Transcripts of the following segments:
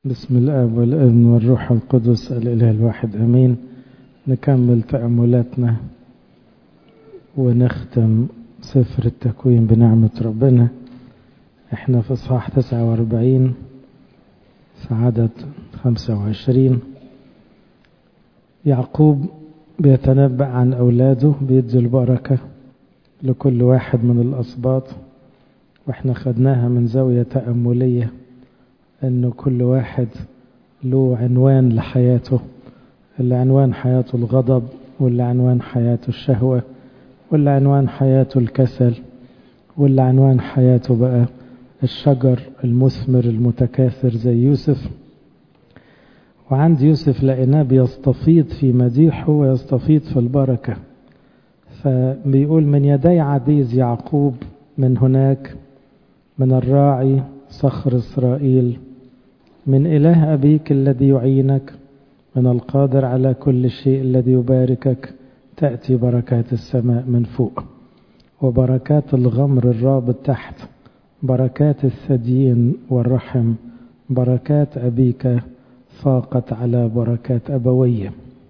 بسم الاب والابن والروح القدس الاله الواحد امين نكمل تاملاتنا ونختم سفر التكوين بنعمه ربنا احنا في اصحاح 49 في عدد 25 يعقوب بيتنبأ عن اولاده بيدي البركه لكل واحد من الاسباط واحنا خدناها من زاويه تامليه انه كل واحد له عنوان لحياته اللي عنوان حياته الغضب واللي عنوان حياته الشهوة واللي عنوان حياته الكسل واللي عنوان حياته بقى الشجر المثمر المتكاثر زي يوسف وعند يوسف لقيناه بيستفيض في مديحه ويستفيض في البركة فبيقول من يدي عزيز يعقوب من هناك من الراعي صخر إسرائيل من إله أبيك الذي يعينك من القادر على كل شيء الذي يباركك تأتي بركات السماء من فوق وبركات الغمر الرابط تحت بركات الثديين والرحم بركات أبيك فاقت على بركات أبويه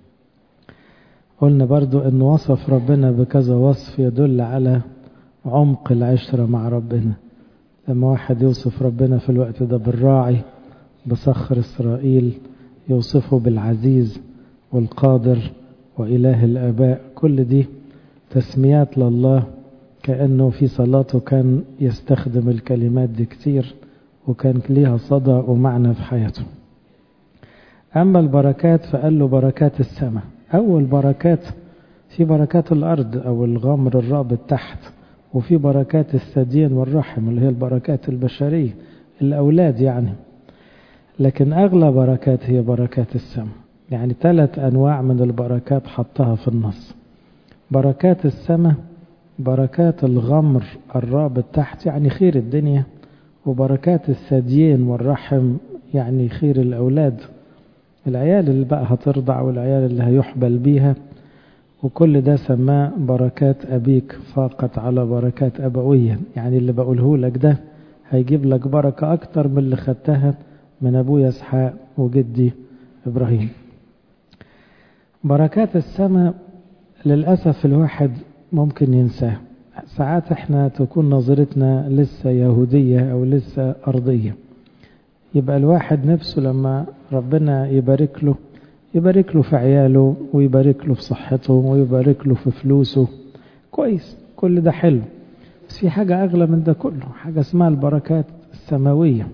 قلنا برضو أن وصف ربنا بكذا وصف يدل على عمق العشرة مع ربنا لما واحد يوصف ربنا في الوقت ده بالراعي بصخر إسرائيل يوصفه بالعزيز والقادر وإله الآباء كل دي تسميات لله كأنه في صلاته كان يستخدم الكلمات دي كتير وكان ليها صدى ومعنى في حياته أما البركات فقال له بركات السماء أول بركات في بركات الأرض أو الغمر الرابط تحت وفي بركات الثديين والرحم اللي هي البركات البشرية الأولاد يعني لكن أغلى بركات هي بركات السماء يعني ثلاث أنواع من البركات حطها في النص بركات السماء بركات الغمر الرابط تحت يعني خير الدنيا وبركات الثديين والرحم يعني خير الأولاد العيال اللي بقى هترضع والعيال اللي هيحبل بيها وكل ده سماه بركات أبيك فاقت على بركات أبوية يعني اللي بقوله لك ده هيجيب لك بركة أكتر من اللي خدتها من أبويا إسحاق وجدي إبراهيم بركات السماء للأسف الواحد ممكن ينساه ساعات احنا تكون نظرتنا لسه يهودية أو لسه أرضية يبقى الواحد نفسه لما ربنا يبارك له يبارك له في عياله ويبارك له في صحته ويبارك له في فلوسه كويس كل ده حلو بس في حاجة أغلى من ده كله حاجة اسمها البركات السماوية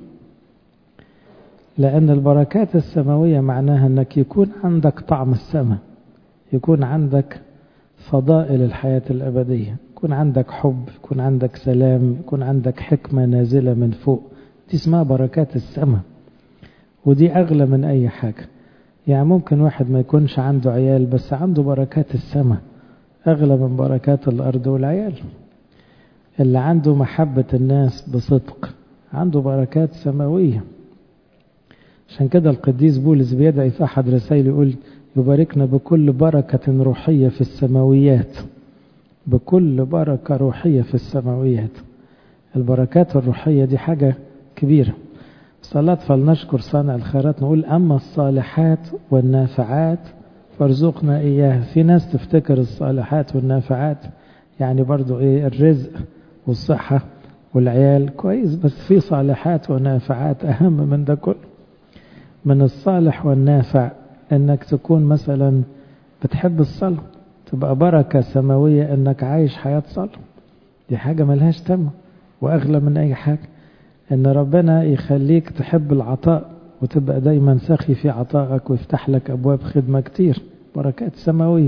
لأن البركات السماوية معناها أنك يكون عندك طعم السماء يكون عندك فضائل الحياة الأبدية يكون عندك حب يكون عندك سلام يكون عندك حكمة نازلة من فوق دي اسمها بركات السماء ودي أغلى من أي حاجة يعني ممكن واحد ما يكونش عنده عيال بس عنده بركات السماء أغلى من بركات الأرض والعيال اللي عنده محبة الناس بصدق عنده بركات سماوية عشان كده القديس بولس بيدعي في أحد رسائل يقول يباركنا بكل بركة روحية في السماويات بكل بركة روحية في السماويات البركات الروحية دي حاجة كبيرة صلاة فلنشكر صانع الخيرات نقول أما الصالحات والنافعات فارزقنا إياها في ناس تفتكر الصالحات والنافعات يعني برضو إيه الرزق والصحة والعيال كويس بس في صالحات ونافعات أهم من ده كله من الصالح والنافع انك تكون مثلا بتحب الصلاة تبقى بركة سماوية انك عايش حياة صلاة دي حاجة ملهاش تم واغلى من اي حاجة ان ربنا يخليك تحب العطاء وتبقى دايما سخي في عطائك ويفتح لك ابواب خدمة كتير بركات سماوية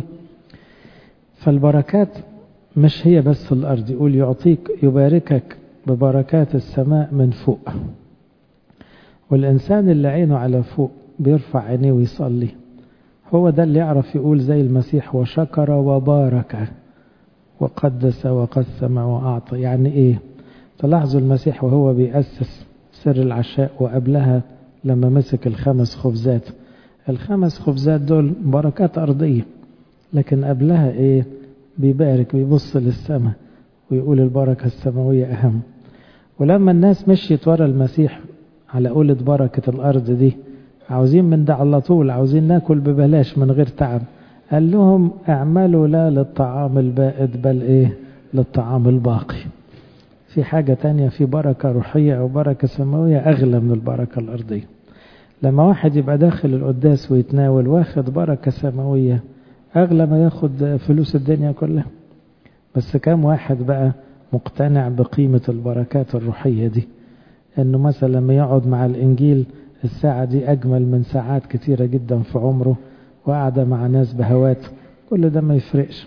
فالبركات مش هي بس الارض يقول يعطيك يباركك ببركات السماء من فوق والإنسان اللي عينه على فوق بيرفع عينيه ويصلي هو ده اللي يعرف يقول زي المسيح وشكر وبارك وقدس وقسم وأعطى يعني إيه تلاحظوا المسيح وهو بيأسس سر العشاء وقبلها لما مسك الخمس خبزات الخمس خبزات دول بركات أرضية لكن قبلها إيه بيبارك بيبص للسماء ويقول البركة السماوية أهم ولما الناس مشيت ورا المسيح على قولة بركة الأرض دي عاوزين من ده على طول عاوزين ناكل ببلاش من غير تعب قال لهم اعملوا لا للطعام البائد بل ايه للطعام الباقي في حاجة تانية في بركة روحية أو بركة سماوية أغلى من البركة الأرضية لما واحد يبقى داخل القداس ويتناول واخد بركة سماوية أغلى ما ياخد فلوس الدنيا كلها بس كم واحد بقى مقتنع بقيمة البركات الروحية دي انه مثلا لما يقعد مع الانجيل الساعة دي اجمل من ساعات كتيرة جدا في عمره وقعد مع ناس بهوات كل ده ما يفرقش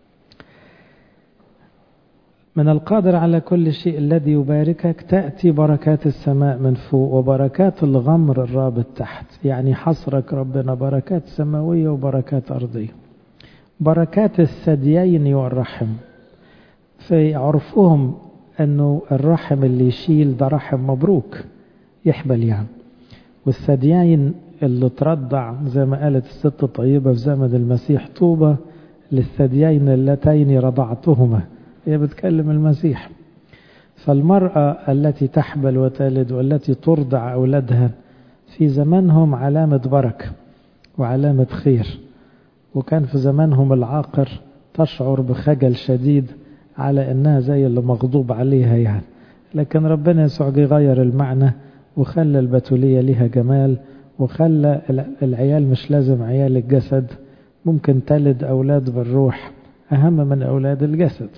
من القادر على كل شيء الذي يباركك تأتي بركات السماء من فوق وبركات الغمر الرابط تحت يعني حصرك ربنا بركات سماوية وبركات أرضية بركات الثديين والرحم في عرفهم أنه الرحم اللي يشيل ده رحم مبروك يحبل يعني والثديين اللي ترضع زي ما قالت الست الطيبة في زمن المسيح طوبى للثديين اللتين رضعتهما هي بتكلم المسيح فالمرأة التي تحبل وتلد والتي ترضع أولادها في زمانهم علامة بركة وعلامة خير وكان في زمانهم العاقر تشعر بخجل شديد على انها زي اللي مغضوب عليها يعني لكن ربنا يسوع جه غير المعنى وخلى البتولية ليها جمال وخلى العيال مش لازم عيال الجسد ممكن تلد أولاد بالروح أهم من أولاد الجسد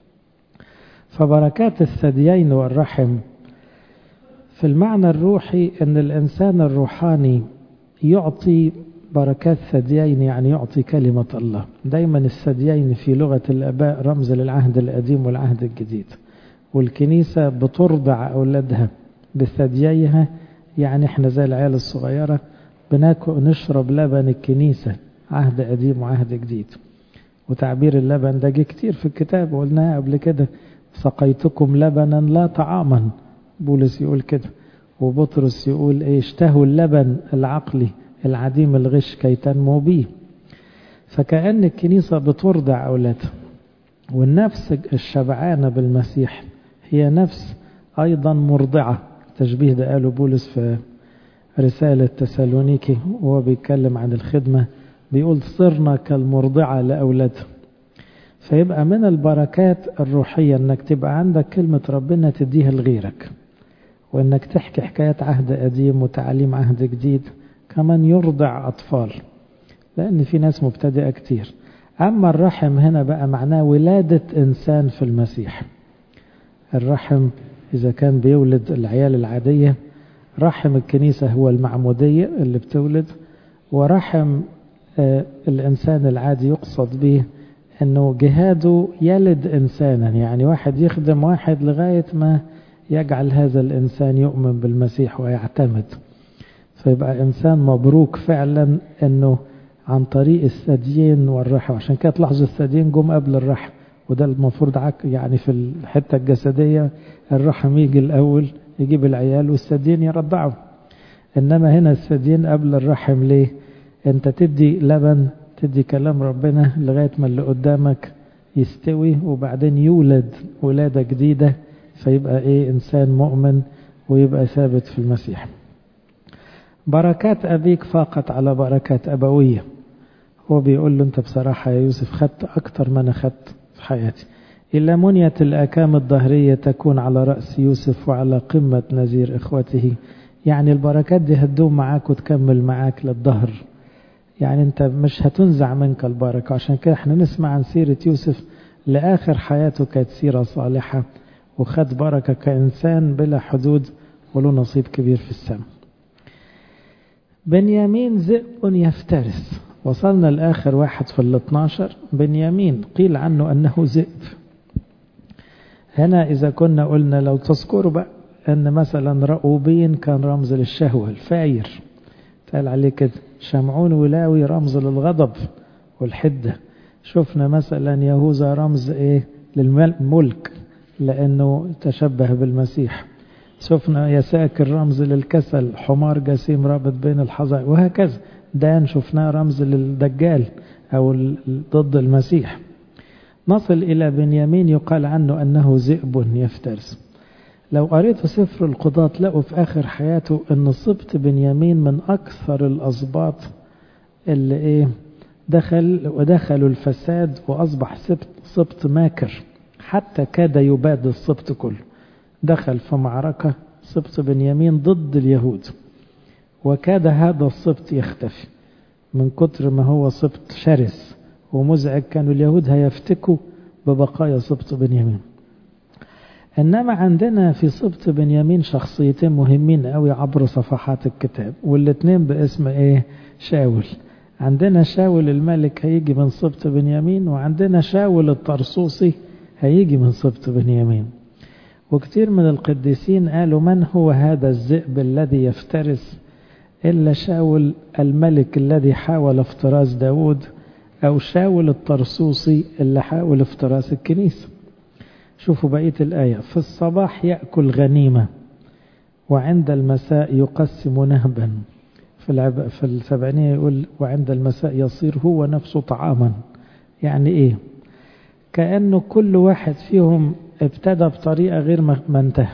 فبركات الثديين والرحم في المعنى الروحي أن الإنسان الروحاني يعطي بركات ثديين يعني يعطي كلمة الله دايما الثديين في لغة الأباء رمز للعهد القديم والعهد الجديد والكنيسة بترضع أولادها بثدييها يعني احنا زي العيال الصغيرة بناكل نشرب لبن الكنيسة عهد قديم وعهد جديد وتعبير اللبن ده جه كتير في الكتاب وقلناها قبل كده سقيتكم لبنا لا طعاما بولس يقول كده وبطرس يقول ايه اشتهوا اللبن العقلي العديم الغش كي تنمو به فكأن الكنيسة بترضع أولادها والنفس الشبعانة بالمسيح هي نفس أيضا مرضعة التشبيه ده قاله بولس في رسالة تسالونيكي وهو بيتكلم عن الخدمة بيقول صرنا كالمرضعة لأولادها فيبقى من البركات الروحية انك تبقى عندك كلمة ربنا تديها لغيرك وانك تحكي حكايات عهد قديم وتعليم عهد جديد كمان يرضع أطفال لأن في ناس مبتدئة كتير أما الرحم هنا بقى معناه ولادة إنسان في المسيح الرحم إذا كان بيولد العيال العادية رحم الكنيسة هو المعمودية اللي بتولد ورحم آه الإنسان العادي يقصد به أنه جهاده يلد إنسانا يعني واحد يخدم واحد لغاية ما يجعل هذا الإنسان يؤمن بالمسيح ويعتمد فيبقى إنسان مبروك فعلا أنه عن طريق الثديين والرحم عشان كده تلاحظوا الثديين جم قبل الرحم وده المفروض عك يعني في الحتة الجسدية الرحم يجي الأول يجيب العيال والثديين يرضعوا إنما هنا الثديين قبل الرحم ليه أنت تدي لبن تدي كلام ربنا لغاية ما اللي قدامك يستوي وبعدين يولد ولادة جديدة فيبقى إيه إنسان مؤمن ويبقى ثابت في المسيح بركات أبيك فاقت على بركات أبوية هو بيقول له أنت بصراحة يا يوسف خدت أكتر ما أنا خدت في حياتي إلا منية الآكام الظهرية تكون على رأس يوسف وعلى قمة نزير إخوته يعني البركات دي هتدوم معاك وتكمل معاك للظهر يعني أنت مش هتنزع منك البركة عشان كده احنا نسمع عن سيرة يوسف لآخر حياته كانت سيرة صالحة وخد بركة كإنسان بلا حدود وله نصيب كبير في السماء بنيامين ذئب يفترس وصلنا لآخر واحد في الاثناشر بنيامين قيل عنه أنه ذئب هنا إذا كنا قلنا لو تذكروا بقى أن مثلا رؤوبين كان رمز للشهوة الفاير قال عليه كده شمعون ولاوي رمز للغضب والحدة شفنا مثلا يهوذا رمز إيه للملك لأنه تشبه بالمسيح شفنا يساكر رمز للكسل حمار جسيم رابط بين الحظائر وهكذا دان شفناه رمز للدجال أو ضد المسيح نصل إلى بنيامين يقال عنه أنه ذئب يفترس لو قريتوا سفر القضاة تلاقوا في آخر حياته أن سبط بنيامين من أكثر الأسباط اللي إيه دخل ودخلوا الفساد وأصبح سبط, سبط ماكر حتى كاد يباد السبط كله دخل في معركة سبط بنيامين ضد اليهود وكاد هذا السبط يختفي من كتر ما هو سبط شرس ومزعج كانوا اليهود هيفتكوا ببقايا سبط بنيامين إنما عندنا في سبط بنيامين شخصيتين مهمين قوي عبر صفحات الكتاب والاثنين باسم ايه شاول عندنا شاول الملك هيجي من سبط بنيامين وعندنا شاول الطرسوسي هيجي من سبط بنيامين وكثير من القديسين قالوا من هو هذا الذئب الذي يفترس إلا شاول الملك الذي حاول افتراس داود أو شاول الطرسوسي اللي حاول افتراس الكنيسة شوفوا بقية الآية في الصباح يأكل غنيمة وعند المساء يقسم نهبا في, العب... في السبعينية يقول وعند المساء يصير هو نفسه طعاما يعني إيه كأنه كل واحد فيهم ابتدى بطريقة غير ما انتهى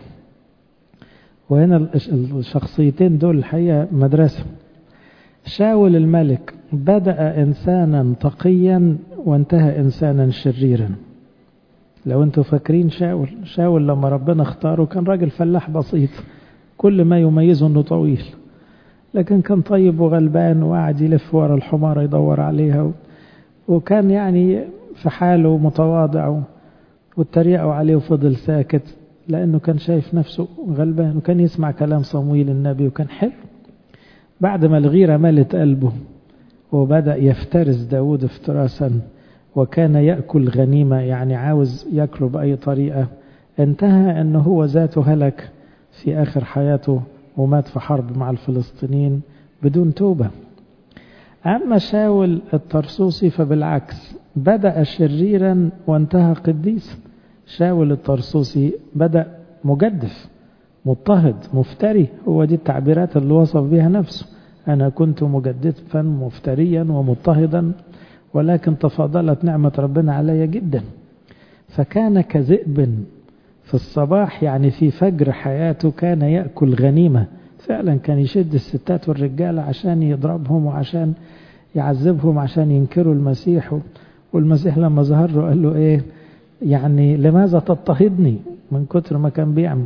وهنا الشخصيتين دول الحقيقة مدرسة شاول الملك بدأ إنسانا تقيا وانتهى إنسانا شريرا لو انتوا فاكرين شاول شاول لما ربنا اختاره كان راجل فلاح بسيط كل ما يميزه انه طويل لكن كان طيب وغلبان وقعد يلف ورا الحمارة يدور عليها وكان يعني في حاله متواضع واتريقوا عليه وفضل ساكت لأنه كان شايف نفسه غلبان وكان يسمع كلام صمويل النبي وكان حلو بعد ما الغيرة ملت قلبه وبدأ يفترس داود افتراسا وكان يأكل غنيمة يعني عاوز يأكله بأي طريقة انتهى أنه هو ذاته هلك في آخر حياته ومات في حرب مع الفلسطينيين بدون توبة أما شاول الطرسوسي فبالعكس بدأ شريرا وانتهى قديسا شاول الطرسوسي بدأ مجدف مضطهد مفتري هو دي التعبيرات اللي وصف بها نفسه أنا كنت مجدفا مفتريا ومضطهدا ولكن تفاضلت نعمة ربنا علي جدا فكان كذئب في الصباح يعني في فجر حياته كان يأكل غنيمة فعلا كان يشد الستات والرجالة عشان يضربهم وعشان يعذبهم عشان ينكروا المسيح والمسيح لما ظهر له قال له ايه يعني لماذا تضطهدني من كتر ما كان بيعمل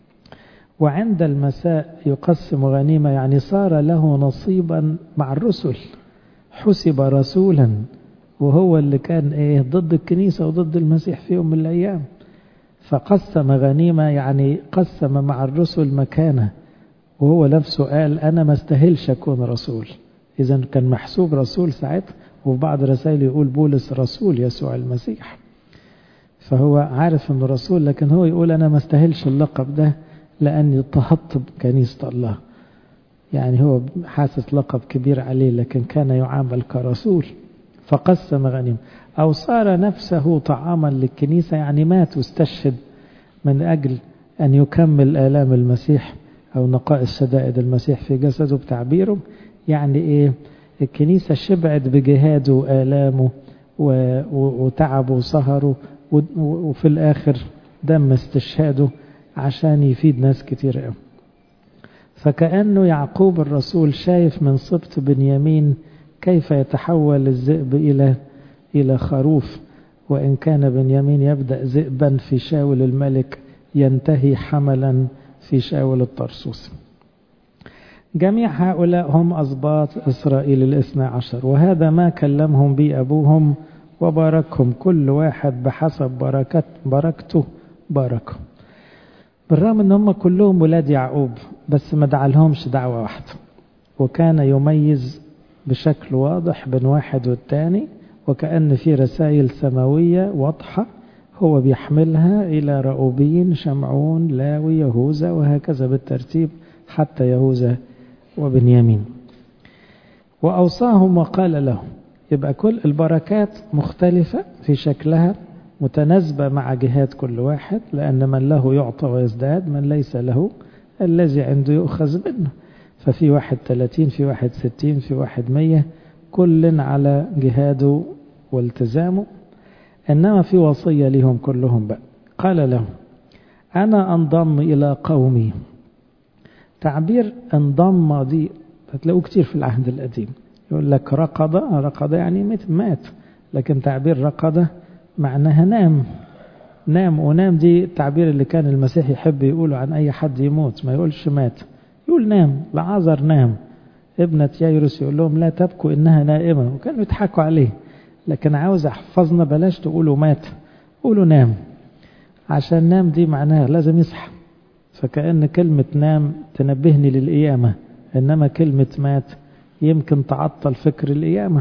وعند المساء يقسم غنيمة يعني صار له نصيبا مع الرسل حسب رسولا وهو اللي كان ايه ضد الكنيسة وضد المسيح في يوم من الأيام فقسم غنيمة يعني قسم مع الرسل مكانه وهو نفسه قال أنا ما استاهلش أكون رسول إذا كان محسوب رسول ساعتها وفي بعض رسائل يقول بولس رسول يسوع المسيح فهو عارف انه رسول لكن هو يقول انا ما استاهلش اللقب ده لاني اضطهدت بكنيسه الله يعني هو حاسس لقب كبير عليه لكن كان يعامل كرسول فقسم غنيم او صار نفسه طعاما للكنيسه يعني مات واستشهد من اجل ان يكمل الام المسيح او نقاء الشدائد المسيح في جسده بتعبيره يعني ايه الكنيسه شبعت بجهاده والامه وتعبه وسهره وفي الآخر دم استشهاده عشان يفيد ناس كتير قوي فكأنه يعقوب الرسول شايف من سبط بنيامين كيف يتحول الذئب إلى إلى خروف وإن كان بنيامين يبدأ ذئبا في شاول الملك ينتهي حملا في شاول الطرسوس جميع هؤلاء هم أسباط إسرائيل الاثنى عشر وهذا ما كلمهم به أبوهم وباركهم كل واحد بحسب بركت بركته باركه بالرغم ان هم كلهم ولاد يعقوب بس ما دعالهمش دعوة واحدة وكان يميز بشكل واضح بين واحد والتاني وكأن في رسائل سماوية واضحة هو بيحملها إلى رؤوبين شمعون لاوي يهوذا وهكذا بالترتيب حتى يهوذا وبنيامين وأوصاهم وقال لهم يبقى كل البركات مختلفة في شكلها متناسبة مع جهات كل واحد لأن من له يعطى ويزداد من ليس له الذي عنده يؤخذ منه ففي واحد ثلاثين في واحد ستين في واحد مية كل على جهاده والتزامه إنما في وصية لهم كلهم بقى قال لهم أنا أنضم إلى قومي تعبير انضم دي هتلاقوه كتير في العهد القديم يقول لك رقد رقد يعني مات لكن تعبير رقد معناها نام نام ونام دي التعبير اللي كان المسيح يحب يقوله عن أي حد يموت ما يقولش مات يقول نام لعازر نام ابنة يايروس يقول لهم لا تبكوا إنها نائمة وكانوا يضحكوا عليه لكن عاوز أحفظنا بلاش تقولوا مات قولوا نام عشان نام دي معناها لازم يصحى فكأن كلمة نام تنبهني للقيامة إنما كلمة مات يمكن تعطل فكر القيامة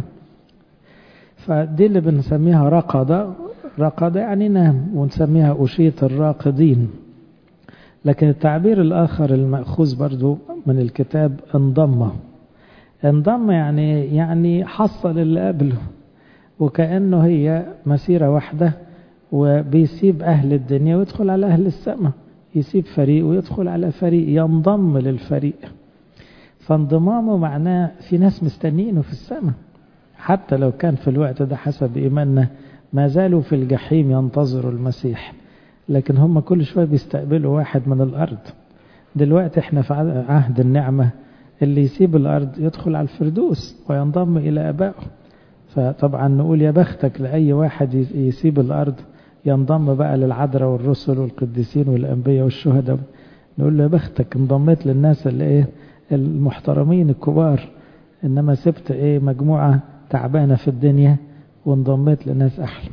فدي اللي بنسميها رقدة رقدة يعني نام ونسميها أشيط الراقدين لكن التعبير الآخر المأخوذ برضو من الكتاب انضم انضم يعني يعني حصل اللي قبله وكأنه هي مسيرة واحدة وبيسيب أهل الدنيا ويدخل على أهل السماء يسيب فريق ويدخل على فريق ينضم للفريق فانضمامه معناه في ناس مستنينه في السماء حتى لو كان في الوقت ده حسب إيماننا ما زالوا في الجحيم ينتظروا المسيح لكن هم كل شوية بيستقبلوا واحد من الأرض دلوقتي احنا في عهد النعمة اللي يسيب الأرض يدخل على الفردوس وينضم إلى أبائه فطبعا نقول يا بختك لأي واحد يسيب الأرض ينضم بقى للعذراء والرسل والقديسين والأنبياء والشهداء نقول له يا بختك انضميت للناس اللي ايه المحترمين الكبار إنما سبت ايه مجموعة تعبانة في الدنيا وانضميت لناس أحلى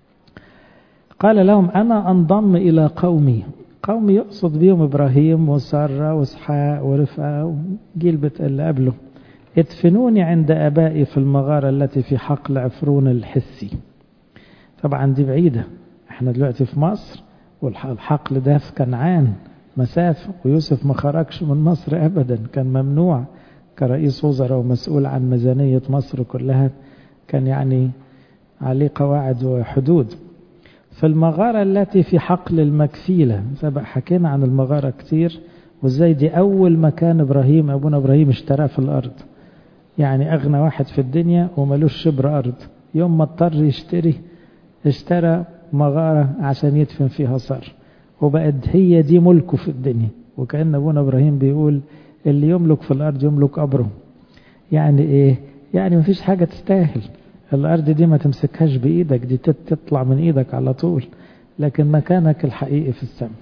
قال لهم أنا أنضم إلى قومي قومي يقصد بهم إبراهيم وسارة وإسحاق ورفقة وجيل اللي قبله ادفنوني عند أبائي في المغارة التي في حقل عفرون الحسي طبعا دي بعيدة احنا دلوقتي في مصر والحقل ده في كنعان مسافة ويوسف ما خرجش من مصر أبدا كان ممنوع كرئيس وزراء ومسؤول عن ميزانية مصر كلها كان يعني عليه قواعد وحدود في المغارة التي في حقل المكفيلة سبق حكينا عن المغارة كتير وازاي دي أول مكان إبراهيم أبونا إبراهيم اشتراه في الأرض يعني أغنى واحد في الدنيا وملوش شبر أرض يوم ما اضطر يشتري اشترى مغارة عشان يدفن فيها صار وبقت هي دي ملكه في الدنيا وكأن أبونا إبراهيم بيقول اللي يملك في الأرض يملك قبره يعني إيه يعني مفيش حاجة تستاهل الأرض دي ما تمسكهاش بإيدك دي تطلع من إيدك على طول لكن مكانك الحقيقي في السماء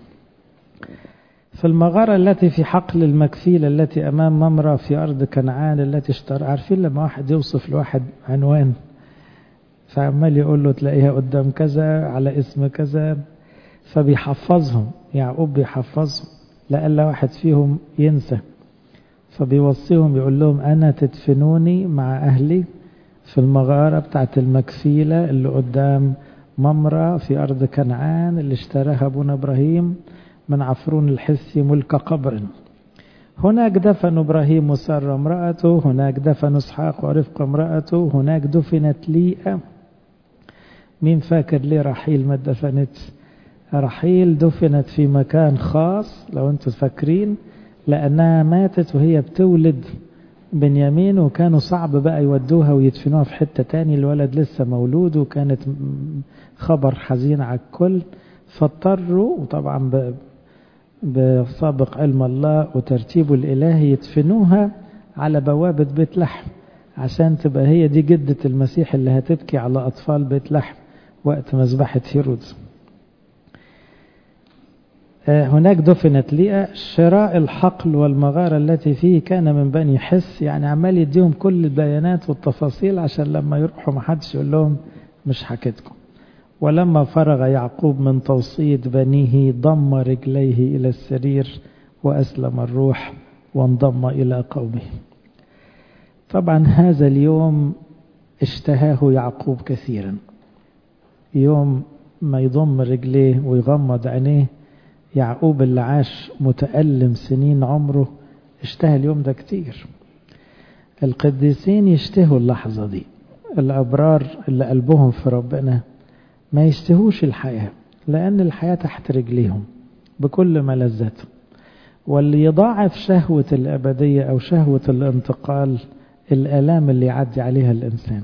في المغارة التي في حقل المكفيل التي أمام ممرة في أرض كنعان التي اشترى عارفين لما واحد يوصف لواحد عنوان فعمال يقول له تلاقيها قدام كذا على اسم كذا فبيحفظهم يعقوب بيحفظهم لألا واحد فيهم ينسى فبيوصيهم يقول لهم أنا تدفنوني مع أهلي في المغارة بتاعت المكفيلة اللي قدام ممرة في أرض كنعان اللي اشتراها أبونا إبراهيم من عفرون الحسي ملك قبر هناك دفن إبراهيم وسارة امرأته هناك دفن إسحاق ورفقة امرأته هناك دفنت ليئة مين فاكر ليه رحيل ما دفنتش رحيل دفنت في مكان خاص لو انتم فاكرين لأنها ماتت وهي بتولد بنيامين وكانوا صعب بقى يودوها ويدفنوها في حتة تاني الولد لسه مولود وكانت خبر حزين على الكل فاضطروا وطبعا بسابق علم الله وترتيبه الإلهي يدفنوها على بوابة بيت لحم عشان تبقى هي دي جدة المسيح اللي هتبكي على أطفال بيت لحم وقت مذبحة هيرودس هناك دفنت ليئة شراء الحقل والمغارة التي فيه كان من بني حس يعني عمال يديهم كل البيانات والتفاصيل عشان لما يروحوا محدش يقول لهم مش حكيتكم ولما فرغ يعقوب من توصية بنيه ضم رجليه إلى السرير وأسلم الروح وانضم إلى قومه طبعا هذا اليوم اشتهاه يعقوب كثيرا يوم ما يضم رجليه ويغمض عينيه يعقوب اللي عاش متألم سنين عمره اشتهى اليوم ده كتير القديسين يشتهوا اللحظة دي الأبرار اللي قلبهم في ربنا ما يشتهوش الحياة لأن الحياة تحت رجليهم بكل ملذاته واللي يضاعف شهوة الأبدية أو شهوة الانتقال الآلام اللي يعدي عليها الإنسان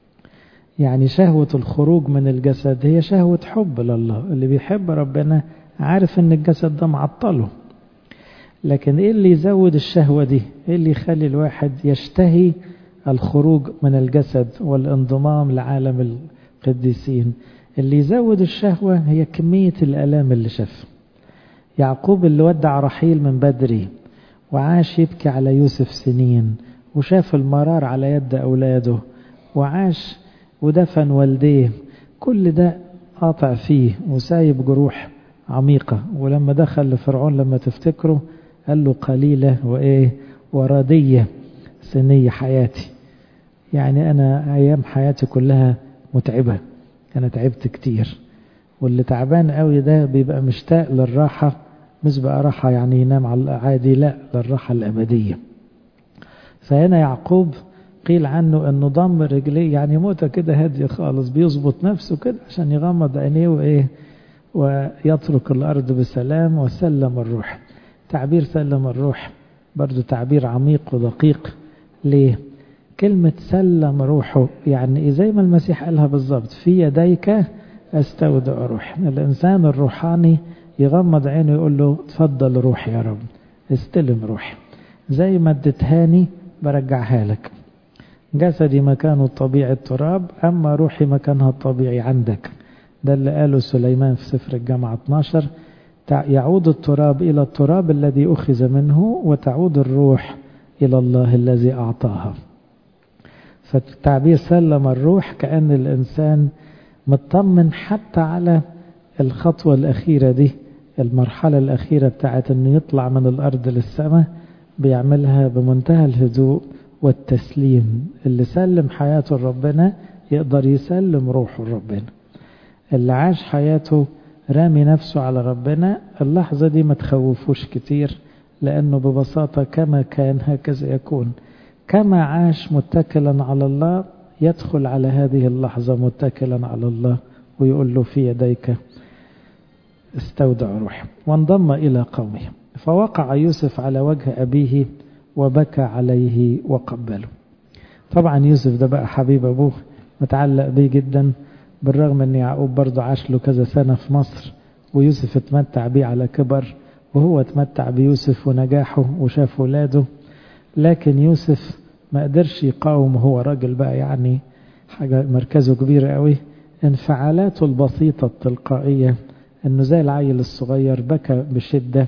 يعني شهوة الخروج من الجسد هي شهوة حب لله اللي بيحب ربنا عارف ان الجسد ده معطله لكن ايه اللي يزود الشهوة دي ايه اللي يخلي الواحد يشتهي الخروج من الجسد والانضمام لعالم القديسين اللي يزود الشهوة هي كمية الألام اللي شافها يعقوب اللي ودع رحيل من بدري وعاش يبكي على يوسف سنين وشاف المرار على يد أولاده وعاش ودفن والديه كل ده قاطع فيه وسايب جروح عميقة ولما دخل لفرعون لما تفتكروا قال له قليلة وإيه وردية سنية حياتي يعني أنا أيام حياتي كلها متعبة أنا تعبت كتير واللي تعبان قوي ده بيبقى مشتاق للراحة مش بقى راحة يعني ينام على العادي لا للراحة الأبدية فهنا يعقوب قيل عنه انه ضم رجليه يعني موتة كده هادية خالص بيظبط نفسه كده عشان يغمض عينيه وايه ويترك الارض بسلام وسلم الروح تعبير سلم الروح برضو تعبير عميق ودقيق ليه كلمة سلم روحه يعني زي ما المسيح قالها بالظبط في يديك استودع روحي الانسان الروحاني يغمض عينه يقول له تفضل روحي يا رب استلم روحي زي ما اديتهاني برجعها لك جسدي مكانه الطبيعي التراب أما روحي مكانها الطبيعي عندك ده اللي قاله سليمان في سفر الجامعة 12 يعود التراب إلى التراب الذي أخذ منه وتعود الروح إلى الله الذي أعطاها فالتعبير سلم الروح كأن الإنسان مطمن حتى على الخطوة الأخيرة دي المرحلة الأخيرة بتاعت أنه يطلع من الأرض للسماء بيعملها بمنتهى الهدوء والتسليم اللي سلم حياته لربنا يقدر يسلم روحه لربنا اللي عاش حياته رامي نفسه على ربنا اللحظة دي ما تخوفوش كتير لأنه ببساطة كما كان هكذا يكون كما عاش متكلا على الله يدخل على هذه اللحظة متكلا على الله ويقول له في يديك استودع روحي وانضم إلى قومه فوقع يوسف على وجه أبيه وبكى عليه وقبله طبعا يوسف ده بقى حبيب أبوه متعلق بيه جدا بالرغم أن يعقوب برضه عاش له كذا سنة في مصر ويوسف اتمتع بيه على كبر وهو اتمتع بيوسف ونجاحه وشاف ولاده لكن يوسف ما قدرش يقاوم هو راجل بقى يعني حاجة مركزه كبير قوي انفعالاته البسيطة التلقائية انه زي العيل الصغير بكى بشدة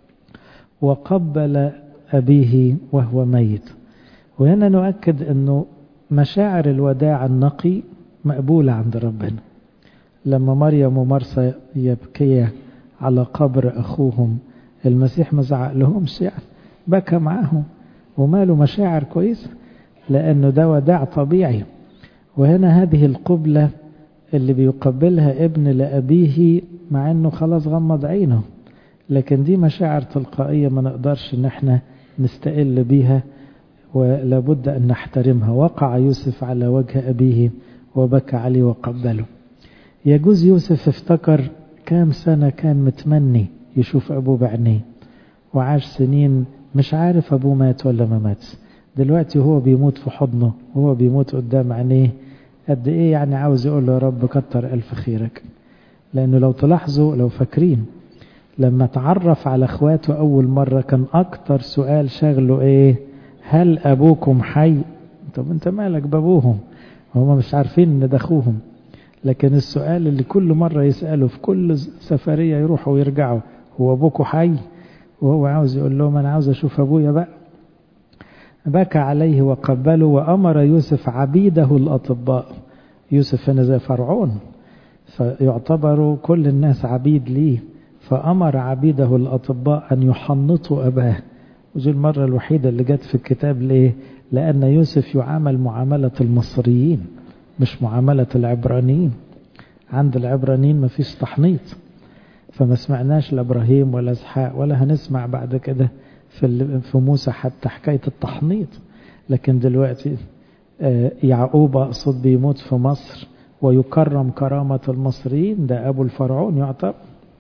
وقبل أبيه وهو ميت وهنا نؤكد أنه مشاعر الوداع النقي مقبولة عند ربنا لما مريم ومرسى يبكيا على قبر أخوهم المسيح ما زعق لهمش يعني بكى معاهم وماله مشاعر كويسة لأنه ده وداع طبيعي وهنا هذه القبلة اللي بيقبلها ابن لأبيه مع أنه خلاص غمض عينه لكن دي مشاعر تلقائية ما نقدرش ان احنا نستقل بيها ولابد ان نحترمها وقع يوسف على وجه ابيه وبكى عليه وقبله يجوز يوسف افتكر كام سنة كان متمني يشوف ابوه بعينيه وعاش سنين مش عارف ابوه مات ولا ما مات دلوقتي هو بيموت في حضنه وهو بيموت قدام عينيه قد ايه يعني عاوز يقول له يا رب كتر الف خيرك لانه لو تلاحظوا لو فاكرين لما تعرف على اخواته اول مرة كان اكتر سؤال شغله ايه هل ابوكم حي طب انت مالك بابوهم هم مش عارفين ان ده اخوهم لكن السؤال اللي كل مرة يسأله في كل سفرية يروحوا ويرجعوا هو ابوكوا حي وهو عاوز يقول لهم انا عاوز اشوف ابويا بقى بكى عليه وقبله وامر يوسف عبيده الاطباء يوسف هنا زي فرعون فيعتبر كل الناس عبيد ليه فأمر عبيده الأطباء أن يحنطوا أباه ودي المرة الوحيدة اللي جت في الكتاب ليه لأن يوسف يعامل معاملة المصريين مش معاملة العبرانيين عند العبرانيين ما فيش تحنيط فما سمعناش لإبراهيم ولا إسحاق ولا هنسمع بعد كده في في موسى حتى حكاية التحنيط لكن دلوقتي يعقوب أقصد بيموت في مصر ويكرم كرامة المصريين ده أبو الفرعون يعتبر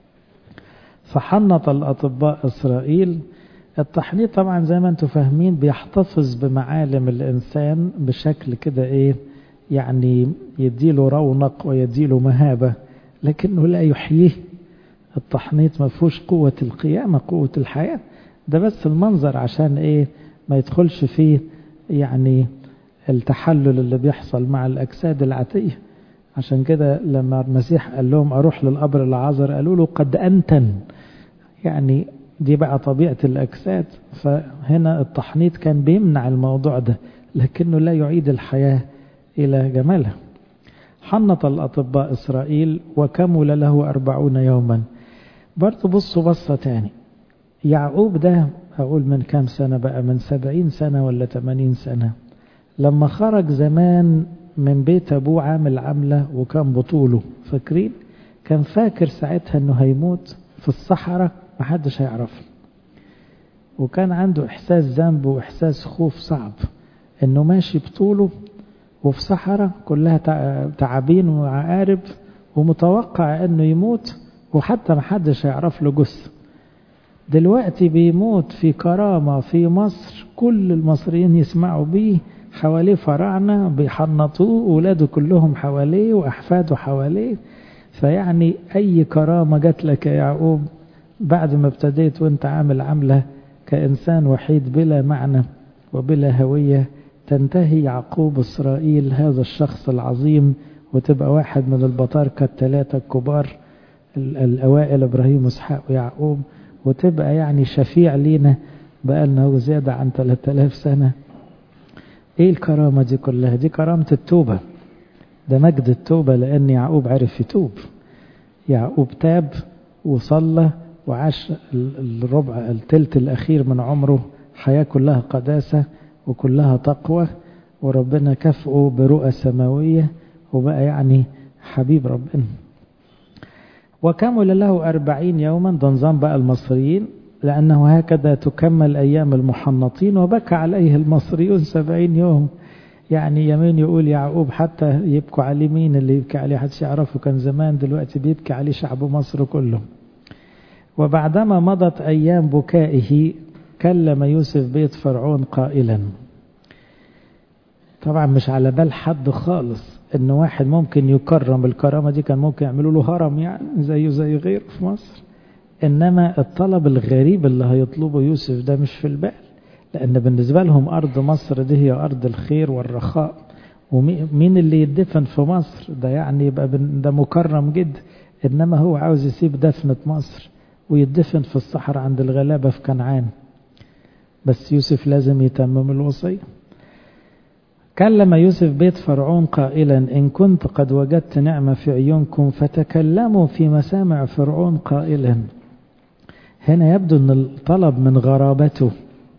فحنط الأطباء إسرائيل التحنيط طبعا زي ما انتم فاهمين بيحتفظ بمعالم الإنسان بشكل كده إيه يعني يديله رونق ويديله مهابة لكنه لا يحييه التحنيط ما فيهوش قوة القيامة قوة الحياة ده بس المنظر عشان ايه ما يدخلش فيه يعني التحلل اللي بيحصل مع الأجساد العتية عشان كده لما المسيح قال لهم أروح للقبر العذر قالوا له قد أنتن يعني دي بقى طبيعة الأجساد فهنا التحنيط كان بيمنع الموضوع ده لكنه لا يعيد الحياة إلى جمالها حنط الأطباء إسرائيل وكمل له أربعون يوما برضو بصوا بصة تاني يعقوب ده أقول من كام سنة بقى من سبعين سنة ولا تمانين سنة لما خرج زمان من بيت أبوه عامل عملة وكان بطوله فاكرين كان فاكر ساعتها أنه هيموت في الصحراء محدش هيعرفه وكان عنده إحساس ذنب وإحساس خوف صعب أنه ماشي بطوله وفي صحراء كلها تعابين وعقارب ومتوقع أنه يموت وحتى محدش هيعرف له جثة دلوقتي بيموت في كرامة في مصر كل المصريين يسمعوا بيه حواليه فراعنة بيحنطوه ولاده كلهم حواليه وأحفاده حواليه فيعني أي كرامة جات لك يا يعقوب بعد ما ابتديت وانت عامل عملة كإنسان وحيد بلا معنى وبلا هوية تنتهي يعقوب إسرائيل هذا الشخص العظيم وتبقى واحد من البطاركة الثلاثة الكبار الأوائل إبراهيم وإسحاق ويعقوب وتبقى يعني شفيع لينا بقى لنا زيادة عن 3000 سنة ايه الكرامة دي كلها دي كرامة التوبة ده مجد التوبة لأن يعقوب عرف يتوب يعقوب تاب وصلى وعاش الربع التلت الأخير من عمره حياة كلها قداسة وكلها تقوى وربنا كافئه برؤى سماوية وبقى يعني حبيب ربنا وكمل له أربعين يوما ده نظام بقى المصريين لأنه هكذا تكمل أيام المحنطين وبكى عليه المصريون سبعين يوم يعني يمين يقول يعقوب حتى يبكوا عليه مين اللي يبكي عليه حدش يعرفه كان زمان دلوقتي بيبكي عليه شعب مصر كله وبعدما مضت أيام بكائه كلم يوسف بيت فرعون قائلا طبعا مش على بال حد خالص ان واحد ممكن يكرم الكرامة دي كان ممكن يعملوا له هرم يعني زيه زي غيره في مصر انما الطلب الغريب اللي هيطلبه يوسف ده مش في البال لان بالنسبة لهم ارض مصر دي هي ارض الخير والرخاء ومين اللي يدفن في مصر ده يعني يبقى ده مكرم جدا انما هو عاوز يسيب دفنة مصر ويدفن في الصحراء عند الغلابة في كنعان بس يوسف لازم يتمم الوصية كلم يوسف بيت فرعون قائلا إن كنت قد وجدت نعمة في عيونكم فتكلموا في مسامع فرعون قائلا هنا يبدو أن الطلب من غرابته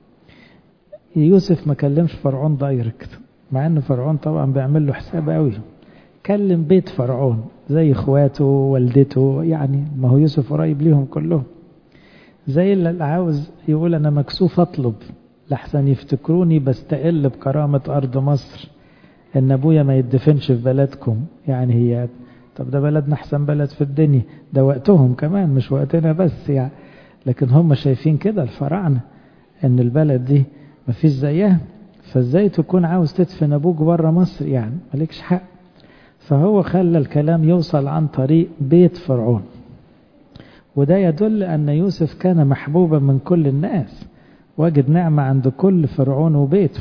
يوسف ما كلمش فرعون دايركت مع أن فرعون طبعا بيعمل له حساب قوي كلم بيت فرعون زي اخواته والدته يعني ما هو يوسف قريب ليهم كلهم زي اللي عاوز يقول أنا مكسوف أطلب لحسن يفتكروني بستقل بكرامة أرض مصر إن أبويا ما يدفنش في بلدكم يعني هي طب ده بلدنا أحسن بلد في الدنيا ده وقتهم كمان مش وقتنا بس يعني لكن هم شايفين كده الفراعنة إن البلد دي مفيش زيها فازاي تكون عاوز تدفن أبوك بره مصر يعني مالكش حق فهو خلى الكلام يوصل عن طريق بيت فرعون وده يدل أن يوسف كان محبوبا من كل الناس وجد نعمة عند كل فرعون وبيته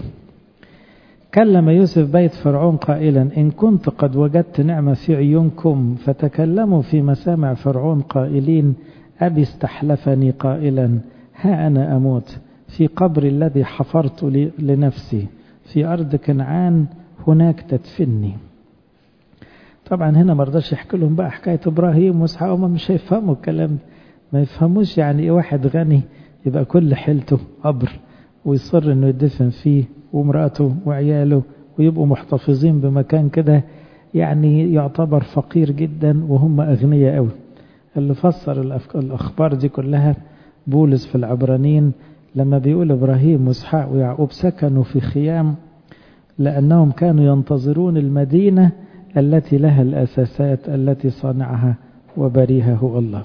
كلم يوسف بيت فرعون قائلا إن كنت قد وجدت نعمة في عيونكم فتكلموا في مسامع فرعون قائلين أبي استحلفني قائلا ها أنا أموت في قبر الذي حفرت لنفسي في أرض كنعان هناك تدفني طبعا هنا ما رضاش يحكي لهم بقى حكاية إبراهيم وإسحاق هم مش هيفهموا الكلام ده ما يفهموش يعني إيه واحد غني يبقى كل حيلته قبر ويصر إنه يدفن فيه ومراته وعياله ويبقوا محتفظين بمكان كده يعني يعتبر فقير جدا وهم أغنياء قوي اللي فسر الأخبار دي كلها بولس في العبرانيين لما بيقول إبراهيم وإسحاق ويعقوب سكنوا في خيام لأنهم كانوا ينتظرون المدينة التي لها الأساسات التي صنعها وبريها هو الله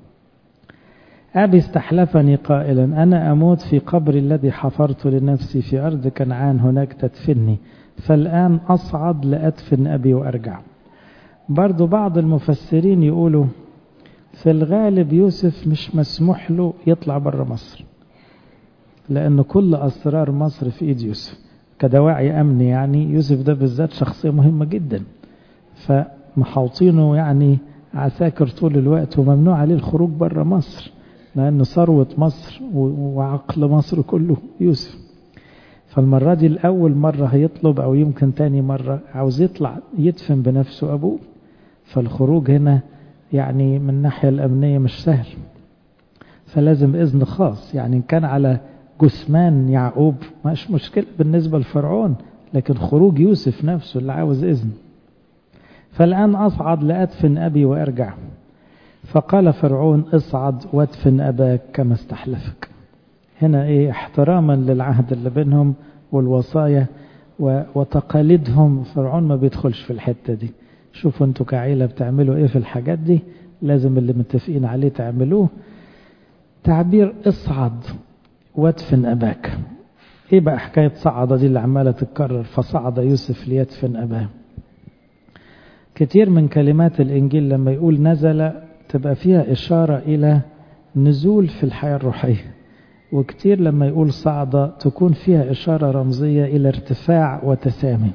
أبي استحلفني قائلا أنا أموت في قبر الذي حفرت لنفسي في أرض كنعان هناك تدفني فالآن أصعد لأدفن أبي وأرجع برضو بعض المفسرين يقولوا في الغالب يوسف مش مسموح له يطلع بره مصر لأن كل أسرار مصر في إيد يوسف كدواعي أمني يعني يوسف ده بالذات شخصية مهمة جدا فمحاوطينه يعني عساكر طول الوقت وممنوع عليه الخروج بره مصر لأن ثروة مصر وعقل مصر كله يوسف فالمرة دي الأول مرة هيطلب أو يمكن تاني مرة عاوز يطلع يدفن بنفسه أبوه فالخروج هنا يعني من الناحية الأمنية مش سهل فلازم إذن خاص يعني إن كان على جثمان يعقوب مش مشكلة بالنسبة لفرعون لكن خروج يوسف نفسه اللي عاوز إذن فالآن أصعد لأدفن أبي وأرجع فقال فرعون اصعد وادفن أباك كما استحلفك هنا إيه احتراما للعهد اللي بينهم والوصايا وتقاليدهم فرعون ما بيدخلش في الحتة دي شوفوا انتوا كعيلة بتعملوا ايه في الحاجات دي لازم اللي متفقين عليه تعملوه تعبير اصعد وادفن أباك ايه بقى حكاية صعد دي اللي عمالة تتكرر فصعد يوسف ليدفن أباه كتير من كلمات الإنجيل لما يقول نزل تبقى فيها إشارة إلى نزول في الحياة الروحية وكتير لما يقول صعد تكون فيها إشارة رمزية إلى ارتفاع وتسامي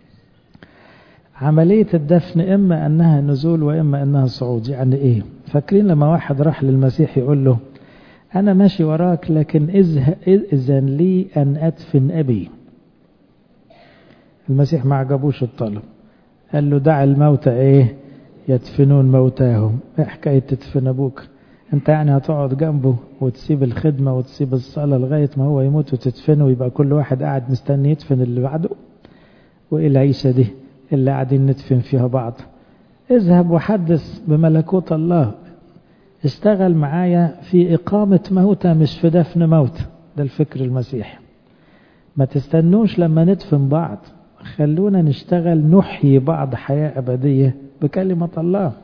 عملية الدفن إما أنها نزول وإما أنها صعود يعني إيه فاكرين لما واحد راح للمسيح يقول له أنا ماشي وراك لكن إذن لي أن أدفن أبي المسيح ما عجبوش الطلب قال له دع الموتى إيه يدفنون موتاهم إيه حكاية تدفن أبوك أنت يعني هتقعد جنبه وتسيب الخدمة وتسيب الصلاة لغاية ما هو يموت وتدفنه ويبقى كل واحد قاعد مستني يدفن اللي بعده وإيه العيشة دي اللي قاعدين ندفن فيها بعض اذهب وحدث بملكوت الله اشتغل معايا في إقامة موتى مش في دفن موت ده الفكر المسيحي ما تستنوش لما ندفن بعض خلونا نشتغل نحيي بعض حياة أبدية بكلمة الله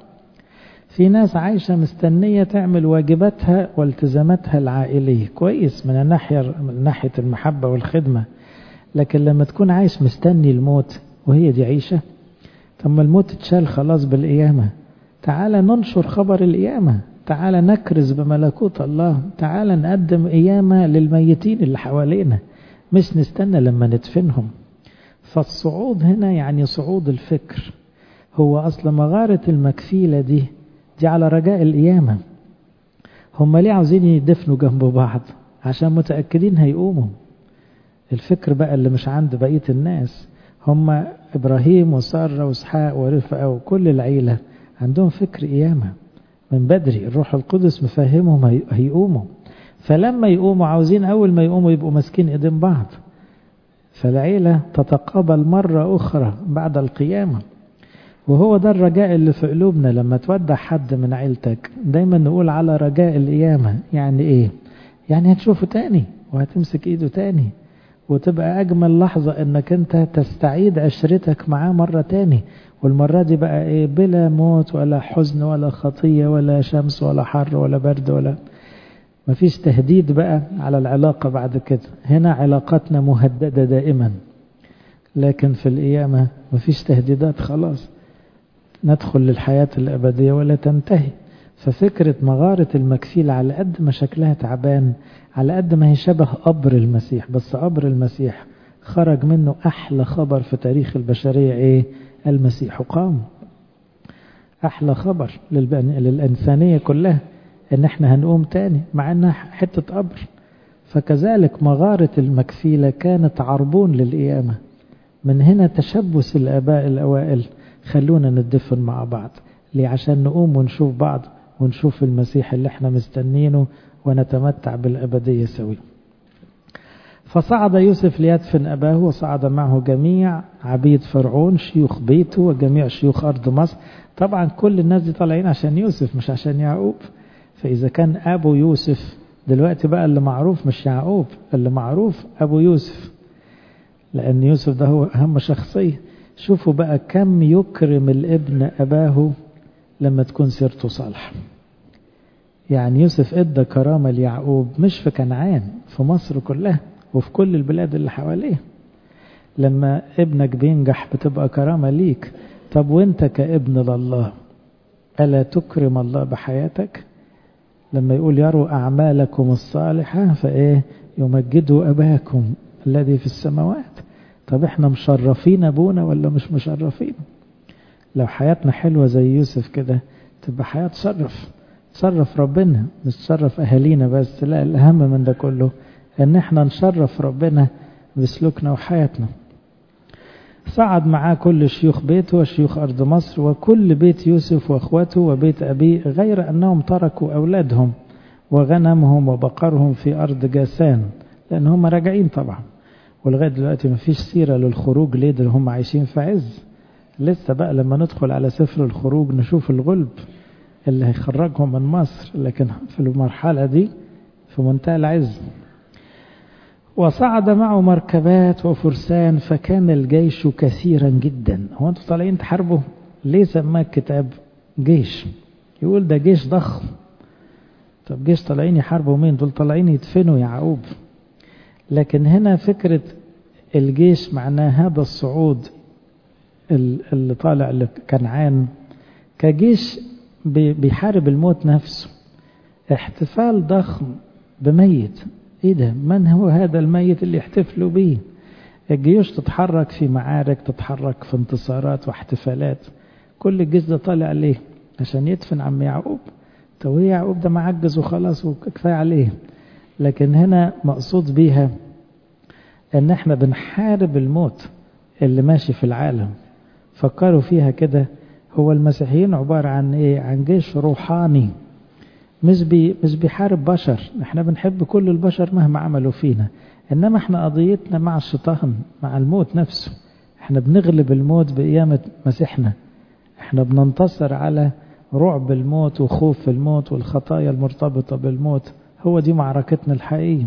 في ناس عايشة مستنية تعمل واجباتها والتزاماتها العائلية كويس من الناحية من ناحية المحبة والخدمة لكن لما تكون عايش مستني الموت وهي دي عيشة طب ما الموت اتشال خلاص بالقيامة تعال ننشر خبر القيامة تعال نكرز بملكوت الله تعال نقدم قيامة للميتين اللي حوالينا مش نستنى لما ندفنهم فالصعود هنا يعني صعود الفكر هو أصل مغارة المكفيلة دي دي على رجاء القيامة هم ليه عاوزين يدفنوا جنب بعض عشان متأكدين هيقوموا الفكر بقى اللي مش عند بقية الناس هم إبراهيم وسارة وإسحاق ورفقة وكل العيلة عندهم فكر قيامة من بدري الروح القدس مفهمهم هيقوموا فلما يقوموا عاوزين أول ما يقوموا يبقوا ماسكين إيدين بعض فالعيلة تتقابل مرة أخرى بعد القيامة وهو ده الرجاء اللي في قلوبنا لما تودع حد من عيلتك دايما نقول على رجاء القيامة يعني ايه يعني هتشوفه تاني وهتمسك ايده تاني وتبقى اجمل لحظة انك انت تستعيد عشرتك معاه مرة تاني والمرة دي بقى ايه بلا موت ولا حزن ولا خطية ولا شمس ولا حر ولا برد ولا مفيش تهديد بقى على العلاقة بعد كده هنا علاقاتنا مهددة دائما لكن في القيامة مفيش تهديدات خلاص ندخل للحياة الأبدية ولا تنتهي ففكرة مغارة المكفيل على قد ما شكلها تعبان على قد ما هي شبه قبر المسيح بس قبر المسيح خرج منه أحلى خبر في تاريخ البشرية إيه المسيح قام أحلى خبر للإنسانية كلها إن إحنا هنقوم تاني مع إنها حتة قبر فكذلك مغارة المكفيلة كانت عربون للقيامة من هنا تشبث الآباء الأوائل خلونا ندفن مع بعض ليه عشان نقوم ونشوف بعض ونشوف المسيح اللي احنا مستنينه ونتمتع بالأبدية سوي فصعد يوسف ليدفن أباه وصعد معه جميع عبيد فرعون شيوخ بيته وجميع شيوخ أرض مصر طبعا كل الناس دي طالعين عشان يوسف مش عشان يعقوب فإذا كان أبو يوسف دلوقتي بقى اللي معروف مش يعقوب اللي معروف أبو يوسف لأن يوسف ده هو أهم شخصية شوفوا بقى كم يكرم الابن أباه لما تكون سيرته صالحة يعني يوسف ادى كرامة ليعقوب مش في كنعان في مصر كلها وفي كل البلاد اللي حواليه لما ابنك بينجح بتبقى كرامة ليك طب وانت كابن لله ألا تكرم الله بحياتك لما يقول يروا أعمالكم الصالحة فإيه يمجدوا أباكم الذي في السماوات طب احنا مشرفين أبونا ولا مش مشرفين لو حياتنا حلوة زي يوسف كده تبقى حياة تشرف تشرف ربنا مش تشرف أهالينا بس لا الأهم من ده كله ان احنا نشرف ربنا بسلوكنا وحياتنا صعد معاه كل شيوخ بيته وشيوخ أرض مصر وكل بيت يوسف وأخوته وبيت أبيه غير أنهم تركوا أولادهم وغنمهم وبقرهم في أرض جاسان لأن هم راجعين طبعا ولغاية دلوقتي ما فيش سيرة للخروج ليه ده هم عايشين في عز لسه بقى لما ندخل على سفر الخروج نشوف الغلب اللي هيخرجهم من مصر لكن في المرحلة دي في منتهى العز وصعد معه مركبات وفرسان فكان الجيش كثيرا جدا هو انتوا طالعين تحاربوا ليه سماه الكتاب جيش يقول ده جيش ضخم طب جيش طالعين يحاربوا مين دول طالعين يدفنوا يعقوب لكن هنا فكرة الجيش معناه هذا الصعود اللي طالع لكنعان كجيش بيحارب الموت نفسه احتفال ضخم بميت ايه ده من هو هذا الميت اللي يحتفلوا به الجيوش تتحرك في معارك تتحرك في انتصارات واحتفالات كل الجيش ده طالع ليه عشان يدفن عم يعقوب طب ايه يعقوب ده معجز وخلاص وكفايه عليه لكن هنا مقصود بيها ان احنا بنحارب الموت اللي ماشي في العالم فكروا فيها كده هو المسيحيين عبارة عن ايه عن جيش روحاني مش بي مش بيحارب بشر احنا بنحب كل البشر مهما عملوا فينا انما احنا قضيتنا مع الشيطان مع الموت نفسه احنا بنغلب الموت بقيامة مسيحنا احنا بننتصر على رعب الموت وخوف الموت والخطايا المرتبطة بالموت هو دي معركتنا الحقيقية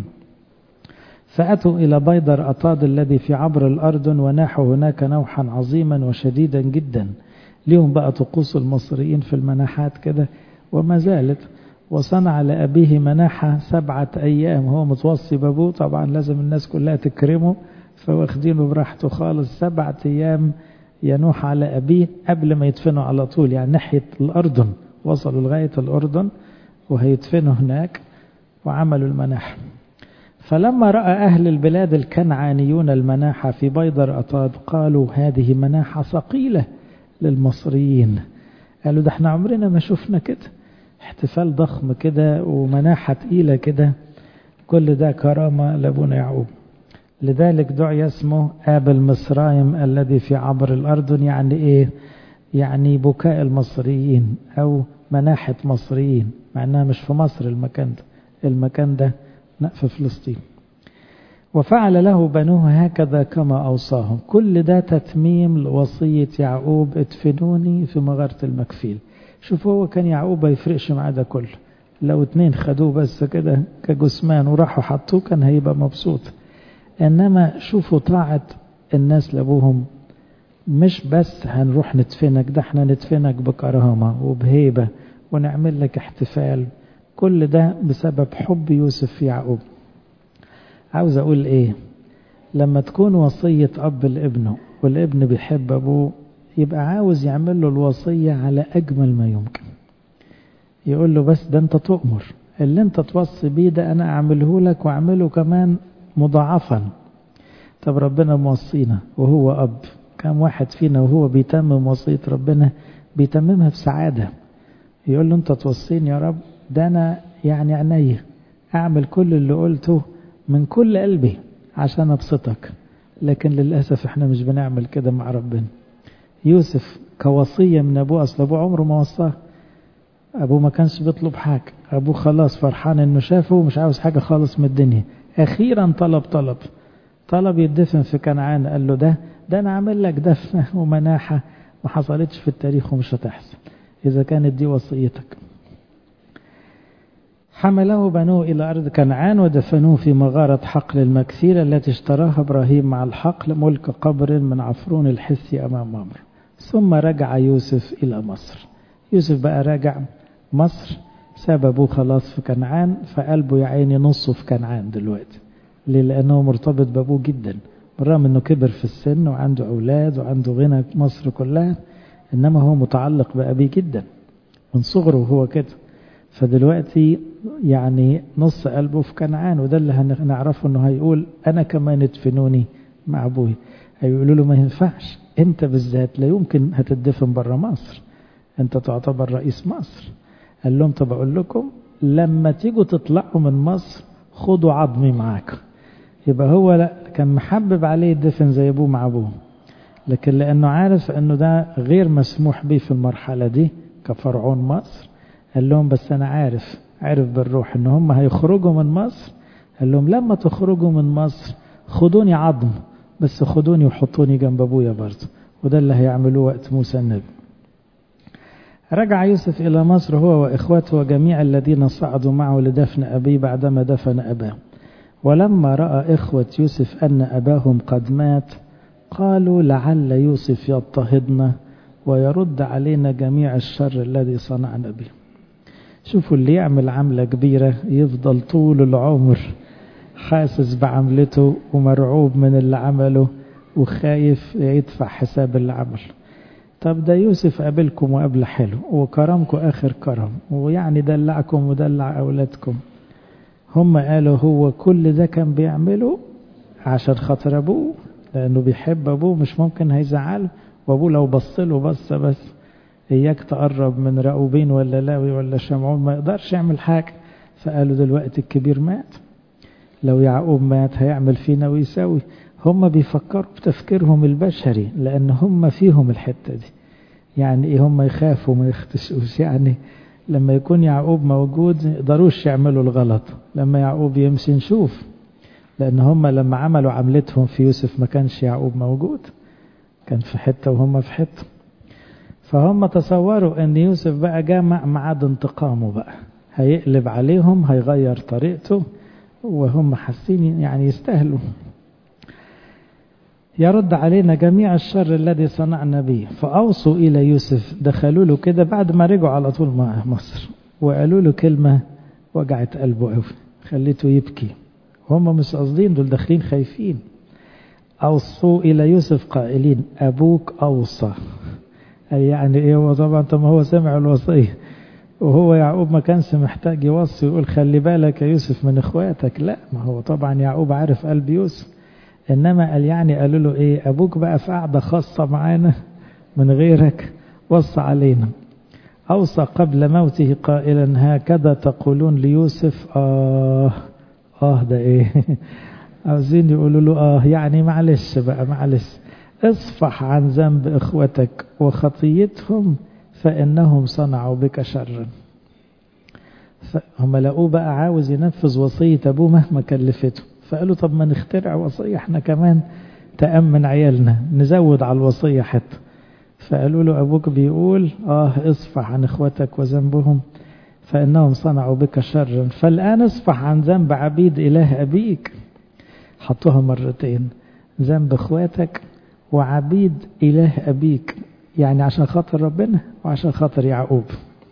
فأتوا إلى بيدر أطاد الذي في عبر الأردن وناحوا هناك نوحا عظيما وشديدا جدا ليهم بقى طقوس المصريين في المناحات كده وما زالت وصنع لأبيه مناحة سبعة أيام هو متوصي بأبوه طبعا لازم الناس كلها تكرمه فواخدينه براحته خالص سبعة أيام ينوح على أبيه قبل ما يدفنوا على طول يعني ناحية الأردن وصلوا لغاية الأردن وهيدفنوا هناك وعملوا المناحة فلما رأى أهل البلاد الكنعانيون المناحة في بيدر أطاد قالوا هذه مناحة ثقيلة للمصريين قالوا ده احنا عمرنا ما شفنا كده احتفال ضخم كده ومناحة تقيلة كده كل ده كرامة لابونا يعقوب لذلك دعي اسمه آب المصرايم الذي في عبر الأردن يعني إيه يعني بكاء المصريين أو مناحة مصريين مع أنها مش في مصر المكان ده المكان ده في فلسطين وفعل له بنوه هكذا كما أوصاهم كل ده تتميم لوصية يعقوب ادفنوني في مغارة المكفيل شوفوا هو كان يعقوب ما يفرقش معاه ده كله لو اتنين خدوه بس كده كجثمان وراحوا حطوه كان هيبقى مبسوط انما شوفوا طاعة الناس لابوهم مش بس هنروح ندفنك ده احنا ندفنك بكرامة وبهيبة ونعمل لك احتفال كل ده بسبب حب يوسف في يعقوب عاوز اقول ايه لما تكون وصية اب لابنه والابن بيحب ابوه يبقى عاوز يعمل له الوصية على اجمل ما يمكن يقول له بس ده انت تؤمر اللي انت توصي بيه ده انا اعمله لك واعمله كمان مضاعفا طب ربنا موصينا وهو اب كم واحد فينا وهو بيتمم وصية ربنا بيتممها بسعادة يقول له انت توصيني يا رب ده انا يعني عينيا اعمل كل اللي قلته من كل قلبي عشان ابسطك لكن للأسف احنا مش بنعمل كده مع ربنا يوسف كوصية من أبوه أصل أبوه عمره ما وصاه أبوه ما كانش بيطلب حاجة أبوه خلاص فرحان إنه شافه ومش عاوز حاجة خالص من الدنيا أخيرا طلب طلب طلب يدفن في كنعان قال له ده ده أنا عامل لك دفنة ومناحة ما حصلتش في التاريخ ومش هتحصل إذا كانت دي وصيتك حمله بنوه إلى أرض كنعان ودفنوه في مغارة حقل المكسير التي اشتراها إبراهيم مع الحقل ملك قبر من عفرون الحسي أمام ممر ثم رجع يوسف إلى مصر يوسف بقى رجع مصر ساب أبوه خلاص في كنعان فقلبه يا عيني نصه في كنعان دلوقتي ليه لأنه مرتبط بأبوه جدا بالرغم أنه كبر في السن وعنده أولاد وعنده غنى مصر كلها إنما هو متعلق بأبيه جدا من صغره هو كده فدلوقتي يعني نص قلبه في كنعان وده اللي هنعرفه انه هيقول انا كمان ادفنوني مع ابوي هيقولوا له ما ينفعش انت بالذات لا يمكن هتدفن بره مصر انت تعتبر رئيس مصر قال لهم طب اقول لكم لما تيجوا تطلعوا من مصر خدوا عظمي معاكم يبقى هو لا كان محبب عليه يدفن زي ابوه مع ابوه لكن لانه عارف انه ده غير مسموح به في المرحله دي كفرعون مصر قال لهم بس انا عارف عارف بالروح ان هم هيخرجوا من مصر قال لهم لما تخرجوا من مصر خدوني عظم بس خدوني وحطوني جنب ابويا برضه وده اللي هيعملوه وقت موسى النبي رجع يوسف إلى مصر هو وإخوته وجميع الذين صعدوا معه لدفن أبيه بعدما دفن أباه ولما رأى إخوة يوسف أن أباهم قد مات قالوا لعل يوسف يضطهدنا ويرد علينا جميع الشر الذي صنعنا به شوفوا اللي يعمل عملة كبيرة يفضل طول العمر حاسس بعملته ومرعوب من اللي عمله وخايف يدفع حساب اللي عمله طب ده يوسف قابلكم وقبل حلو وكرمكم آخر كرم ويعني دلعكم ودلع أولادكم هم قالوا هو كل ده كان بيعمله عشان خاطر أبوه لأنه بيحب أبوه مش ممكن هيزعله وأبوه لو بص له بصة بس إياك تقرب من رأوبين ولا لاوي ولا شمعون ما يقدرش يعمل حاجة فقالوا دلوقتي الكبير مات لو يعقوب مات هيعمل فينا ويساوي هم بيفكروا بتفكيرهم البشري لأن هم فيهم الحتة دي يعني إيه هم يخافوا ما يختشوش يعني لما يكون يعقوب موجود ما يقدروش يعملوا الغلط لما يعقوب يمشي نشوف لأن هم لما عملوا عملتهم في يوسف ما كانش يعقوب موجود كان في حتة وهم في حتة فهم تصوروا أن يوسف بقى جامع معاد انتقامه بقى هيقلب عليهم هيغير طريقته وهم حاسين يعني يستاهلوا يرد علينا جميع الشر الذي صنعنا به فأوصوا إلى يوسف دخلوا له كده بعد ما رجعوا على طول مع مصر وقالوا له كلمة وجعت قلبه قوي خليته يبكي هم مش قاصدين دول داخلين خايفين أوصوا إلى يوسف قائلين أبوك أوصى قال يعني إيه هو طبعا طب هو سمع الوصية وهو يعقوب ما كانش محتاج يوصي ويقول خلي بالك يا يوسف من اخواتك لا ما هو طبعا يعقوب عارف قلب يوسف انما قال يعني قالوا له ايه ابوك بقى في قعده خاصه معانا من غيرك وصى علينا اوصى قبل موته قائلا هكذا تقولون ليوسف اه اه ده ايه عاوزين يقولوا له اه يعني معلش بقى معلش اصفح عن ذنب اخوتك وخطيتهم فانهم صنعوا بك شرا هم لقوه بقى عاوز ينفذ وصيه ابوه مهما كلفته فقالوا طب ما نخترع وصية احنا كمان تأمن عيالنا نزود على الوصية حتى فقالوا له أبوك بيقول آه اصفح عن إخوتك وذنبهم فإنهم صنعوا بك شرا فالآن اصفح عن ذنب عبيد إله أبيك حطوها مرتين ذنب إخواتك وعبيد إله أبيك يعني عشان خاطر ربنا وعشان خاطر يعقوب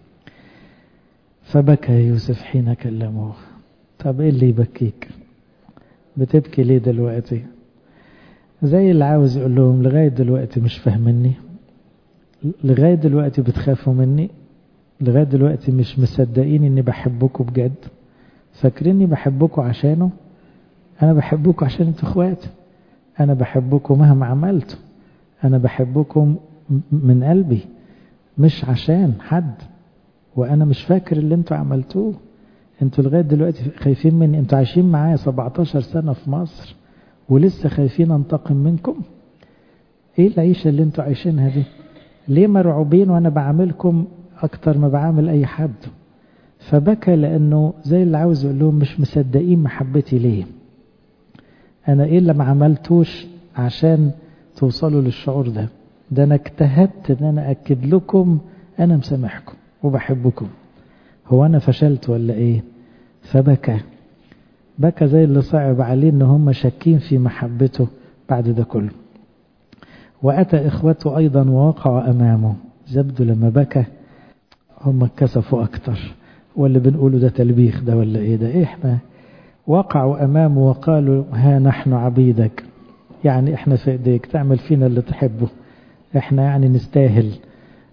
فبكى يوسف حين كلموه طب ايه اللي يبكيك بتبكي ليه دلوقتي زي اللي عاوز يقول لهم لغاية دلوقتي مش فاهمني لغاية دلوقتي بتخافوا مني لغاية دلوقتي مش مصدقين اني بحبكم بجد فاكريني بحبكم عشانه انا بحبكم عشان انتوا اخواتي انا بحبكم مهما عملتوا انا بحبكم من قلبي مش عشان حد وانا مش فاكر اللي انتوا عملتوه انتوا لغايه دلوقتي خايفين مني انتوا عايشين معايا 17 سنه في مصر ولسه خايفين انتقم منكم ايه العيشه اللي انتوا عايشينها دي ليه مرعوبين وانا بعاملكم اكتر ما بعامل اي حد فبكى لانه زي اللي عاوز يقول لهم مش مصدقين محبتي ليه انا ايه اللي ما عملتوش عشان توصلوا للشعور ده ده انا اجتهدت ان انا اكد لكم انا مسامحكم وبحبكم هو انا فشلت ولا ايه فبكى بكى زي اللي صعب عليه ان هم شاكين في محبته بعد ده كله واتى اخوته ايضا ووقعوا امامه زبدوا لما بكى هم اتكسفوا اكتر واللي بنقوله ده تلبيخ ده ولا ايه ده إيه احنا وقعوا امامه وقالوا ها نحن عبيدك يعني احنا في ايديك تعمل فينا اللي تحبه احنا يعني نستاهل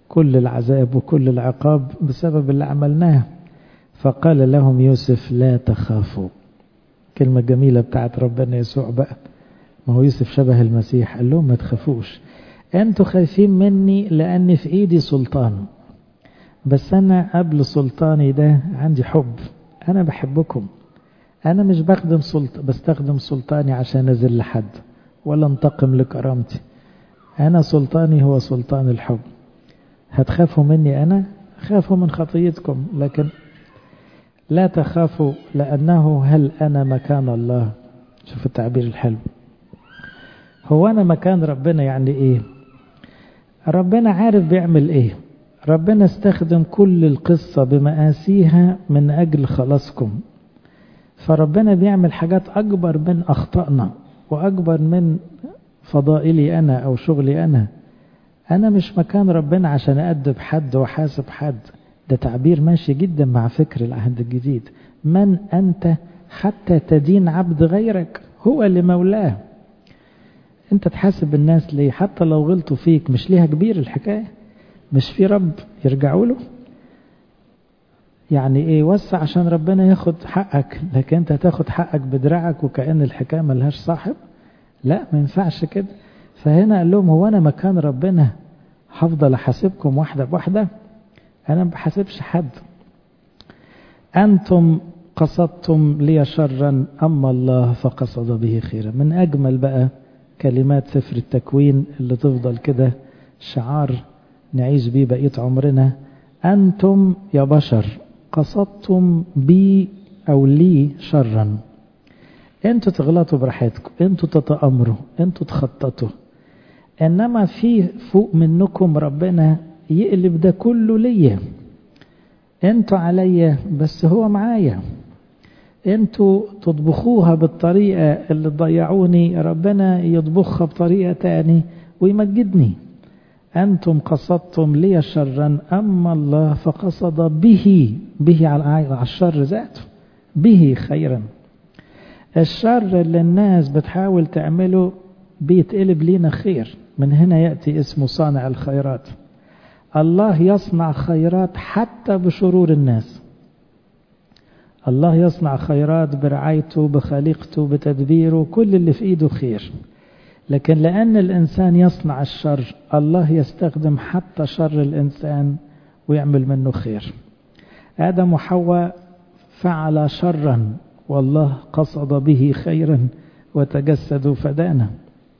كل العذاب وكل العقاب بسبب اللي عملناه فقال لهم يوسف لا تخافوا كلمة جميلة بتاعت ربنا يسوع بقى ما هو يوسف شبه المسيح قال لهم ما تخافوش انتوا خايفين مني لأن في ايدي سلطان بس أنا قبل سلطاني ده عندي حب أنا بحبكم أنا مش بخدم سلط بستخدم سلطاني عشان أذل حد ولا انتقم لكرامتي أنا سلطاني هو سلطان الحب هتخافوا مني أنا خافوا من خطيتكم لكن لا تخافوا لأنه هل أنا مكان الله شوف التعبير الحلو هو أنا مكان ربنا يعني إيه ربنا عارف بيعمل إيه ربنا استخدم كل القصة بمآسيها من أجل خلاصكم فربنا بيعمل حاجات أكبر من أخطائنا وأكبر من فضائلي أنا أو شغلي أنا أنا مش مكان ربنا عشان أدب حد وحاسب حد ده تعبير ماشي جدا مع فكر العهد الجديد من أنت حتى تدين عبد غيرك هو اللي مولاه أنت تحاسب الناس ليه حتى لو غلطوا فيك مش ليها كبير الحكاية مش في رب يرجعوا له يعني ايه وسع عشان ربنا ياخد حقك لكن انت تاخد حقك بدراعك وكأن الحكاية ملهاش صاحب لا ما ينفعش كده فهنا قال لهم هو انا مكان ربنا هفضل احاسبكم واحدة بواحدة انا ما بحاسبش حد انتم قصدتم لي شرا اما الله فقصد به خيرا من اجمل بقى كلمات سفر التكوين اللي تفضل كده شعار نعيش بيه بقية عمرنا أنتم يا بشر قصدتم بي أو لي شرا انتوا تغلطوا براحتكم انتوا تتأمروا انتوا تخططوا انما في فوق منكم ربنا يقلب ده كله ليا انتوا عليا بس هو معايا انتوا تطبخوها بالطريقة اللي تضيعوني ربنا يطبخها بطريقة تاني ويمجدني أنتم قصدتم لي شرا أما الله فقصد به به على الشر ذاته به خيرا الشر اللي الناس بتحاول تعمله بيتقلب لينا خير من هنا يأتي اسمه صانع الخيرات الله يصنع خيرات حتى بشرور الناس الله يصنع خيرات برعايته بخليقته بتدبيره كل اللي في ايده خير لكن لأن الإنسان يصنع الشر الله يستخدم حتى شر الإنسان ويعمل منه خير آدم وحواء فعل شرا والله قصد به خيرا وتجسدوا فدانا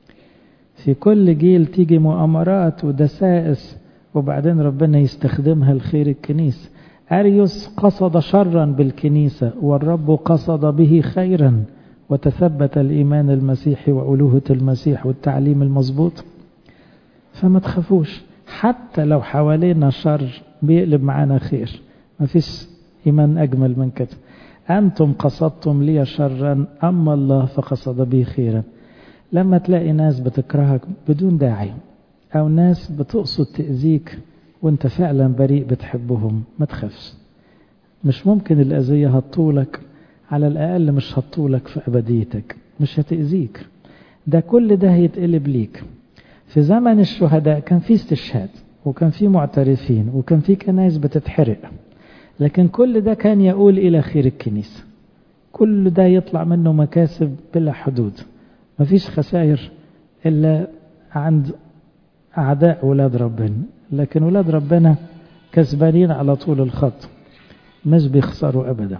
في كل جيل تيجي مؤامرات ودسائس وبعدين ربنا يستخدمها الخير الكنيسة أريوس قصد شرا بالكنيسة والرب قصد به خيرا وتثبت الإيمان المسيحي وألوهة المسيح والتعليم المظبوط فما تخافوش حتى لو حوالينا شر بيقلب معانا خير ما فيش إيمان أجمل من كده أنتم قصدتم لي شرا أما الله فقصد بي خيرا لما تلاقي ناس بتكرهك بدون داعي أو ناس بتقصد تأذيك وانت فعلا بريء بتحبهم ما تخافش مش ممكن الأذية هتطولك على الأقل مش هتطولك في أبديتك مش هتأذيك ده كل ده هيتقلب ليك في زمن الشهداء كان في استشهاد وكان في معترفين وكان في كنائس بتتحرق لكن كل ده كان يقول إلى خير الكنيسة كل ده يطلع منه مكاسب بلا حدود مفيش خسائر إلا عند أعداء ولاد ربنا لكن ولاد ربنا كسبانين على طول الخط مش بيخسروا أبدا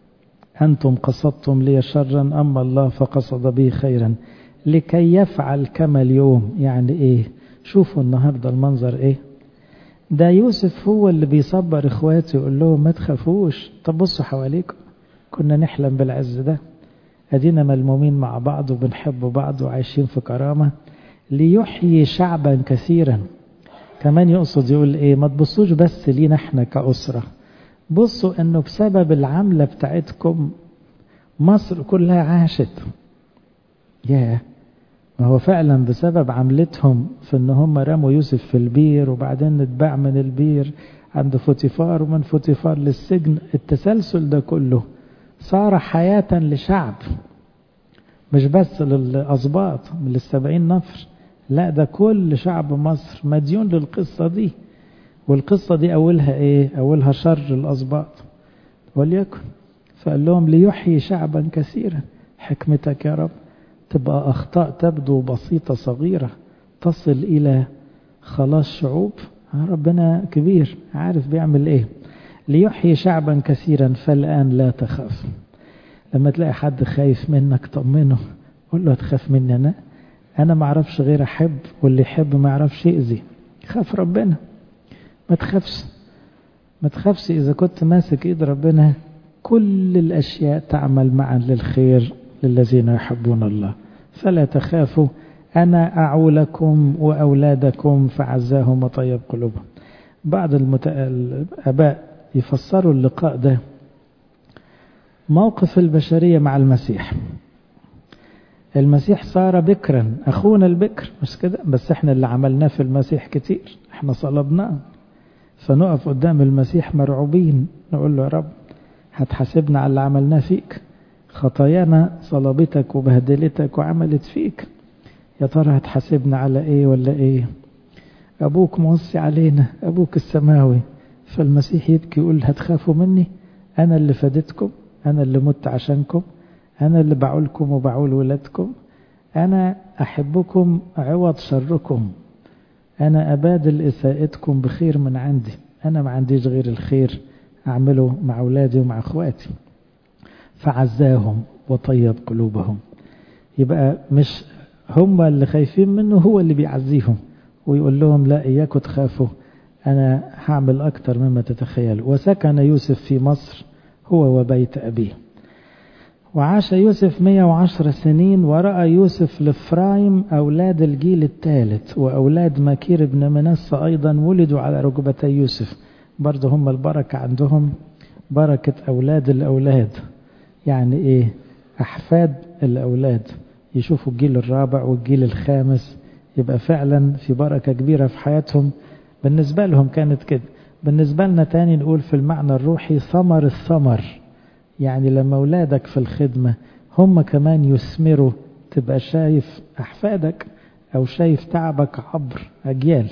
أنتم قصدتم لي شرا أما الله فقصد بي خيرا لكي يفعل كما اليوم يعني إيه شوفوا النهاردة المنظر إيه ده يوسف هو اللي بيصبر إخواته يقول لهم ما تخافوش طب بصوا حواليكم كنا نحلم بالعز ده أدينا ملمومين مع بعض وبنحب بعض وعايشين في كرامة ليحيي شعبا كثيرا كمان يقصد يقول إيه ما تبصوش بس لينا احنا كأسرة بصوا انه بسبب العملة بتاعتكم مصر كلها عاشت ياه ما هو فعلا بسبب عملتهم في ان هم رموا يوسف في البير وبعدين اتباع من البير عند فوتيفار ومن فوتيفار للسجن التسلسل ده كله صار حياة لشعب مش بس للأسباط من السبعين نفر لا ده كل شعب مصر مديون للقصة دي والقصة دي أولها إيه أولها شر الأسباط وليكن فقال لهم ليحيي شعبا كثيرا حكمتك يا رب تبقى أخطاء تبدو بسيطة صغيرة تصل إلى خلاص شعوب ربنا كبير عارف بيعمل إيه ليحيي شعبا كثيرا فالآن لا تخاف لما تلاقي حد خايف منك طمنه قول له تخاف مني أنا أنا ما أعرفش غير أحب واللي يحب ما يعرفش يأذي خاف ربنا ما تخافش ما تخافش إذا كنت ماسك إيد ربنا كل الأشياء تعمل معا للخير للذين يحبون الله فلا تخافوا أنا أعولكم وأولادكم فعزاهم وطيب قلوبهم بعض المت... الآباء يفسروا اللقاء ده موقف البشرية مع المسيح المسيح صار بكرا أخونا البكر مش كده بس احنا اللي عملناه في المسيح كتير احنا صلبناه فنقف قدام المسيح مرعوبين نقول له يا رب هتحاسبنا على اللي عملناه فيك خطايانا صلبتك وبهدلتك وعملت فيك يا ترى هتحاسبنا على ايه ولا ايه ابوك موصي علينا ابوك السماوي فالمسيح يبكي يقول هتخافوا مني انا اللي فديتكم انا اللي مت عشانكم انا اللي بعولكم وبعول ولادكم انا احبكم عوض شركم انا ابادل اساءتكم بخير من عندي انا ما عنديش غير الخير اعمله مع اولادي ومع اخواتي فعزاهم وطيب قلوبهم يبقى مش هم اللي خايفين منه هو اللي بيعزيهم ويقول لهم لا إياكم تخافوا أنا هعمل أكتر مما تتخيلوا وسكن يوسف في مصر هو وبيت أبيه وعاش يوسف 110 سنين ورأى يوسف لفرايم أولاد الجيل الثالث وأولاد مكير بن منسى أيضا ولدوا على ركبتي يوسف برضه هم البركة عندهم بركة أولاد الأولاد يعني إيه أحفاد الأولاد يشوفوا الجيل الرابع والجيل الخامس يبقى فعلا في بركة كبيرة في حياتهم بالنسبة لهم كانت كده بالنسبة لنا تاني نقول في المعنى الروحي ثمر الثمر يعني لما أولادك في الخدمة هم كمان يثمروا تبقى شايف أحفادك أو شايف تعبك عبر أجيال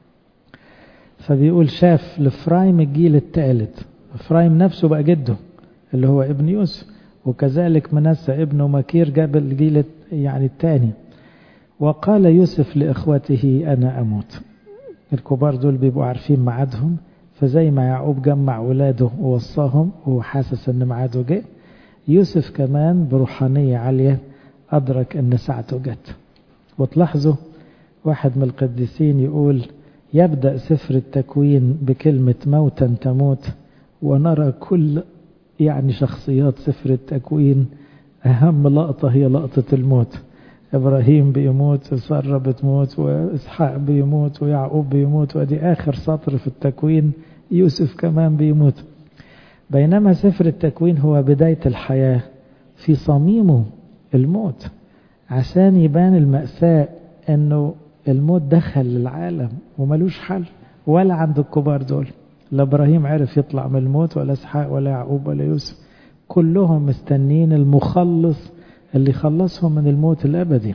فبيقول شاف لفرايم الجيل الثالث فرايم نفسه بقى جده اللي هو ابن يوسف وكذلك منسى ابنه مكير جاب الجيل يعني الثاني وقال يوسف لإخوته أنا أموت الكبار دول بيبقوا عارفين ميعادهم فزي ما يعقوب جمع ولاده ووصاهم وهو حاسس ان ميعاده جه يوسف كمان بروحانية عالية أدرك أن ساعته جت وتلاحظوا واحد من القديسين يقول يبدأ سفر التكوين بكلمة موتا تموت ونرى كل يعني شخصيات سفر التكوين أهم لقطة هي لقطة الموت إبراهيم بيموت سارة بتموت وإسحاق بيموت ويعقوب بيموت ودي آخر سطر في التكوين يوسف كمان بيموت بينما سفر التكوين هو بداية الحياة في صميمه الموت عشان يبان المأساة أنه الموت دخل للعالم وملوش حل ولا عند الكبار دول لا إبراهيم عرف يطلع من الموت ولا إسحاق ولا يعقوب ولا يوسف كلهم مستنين المخلص اللي خلصهم من الموت الأبدي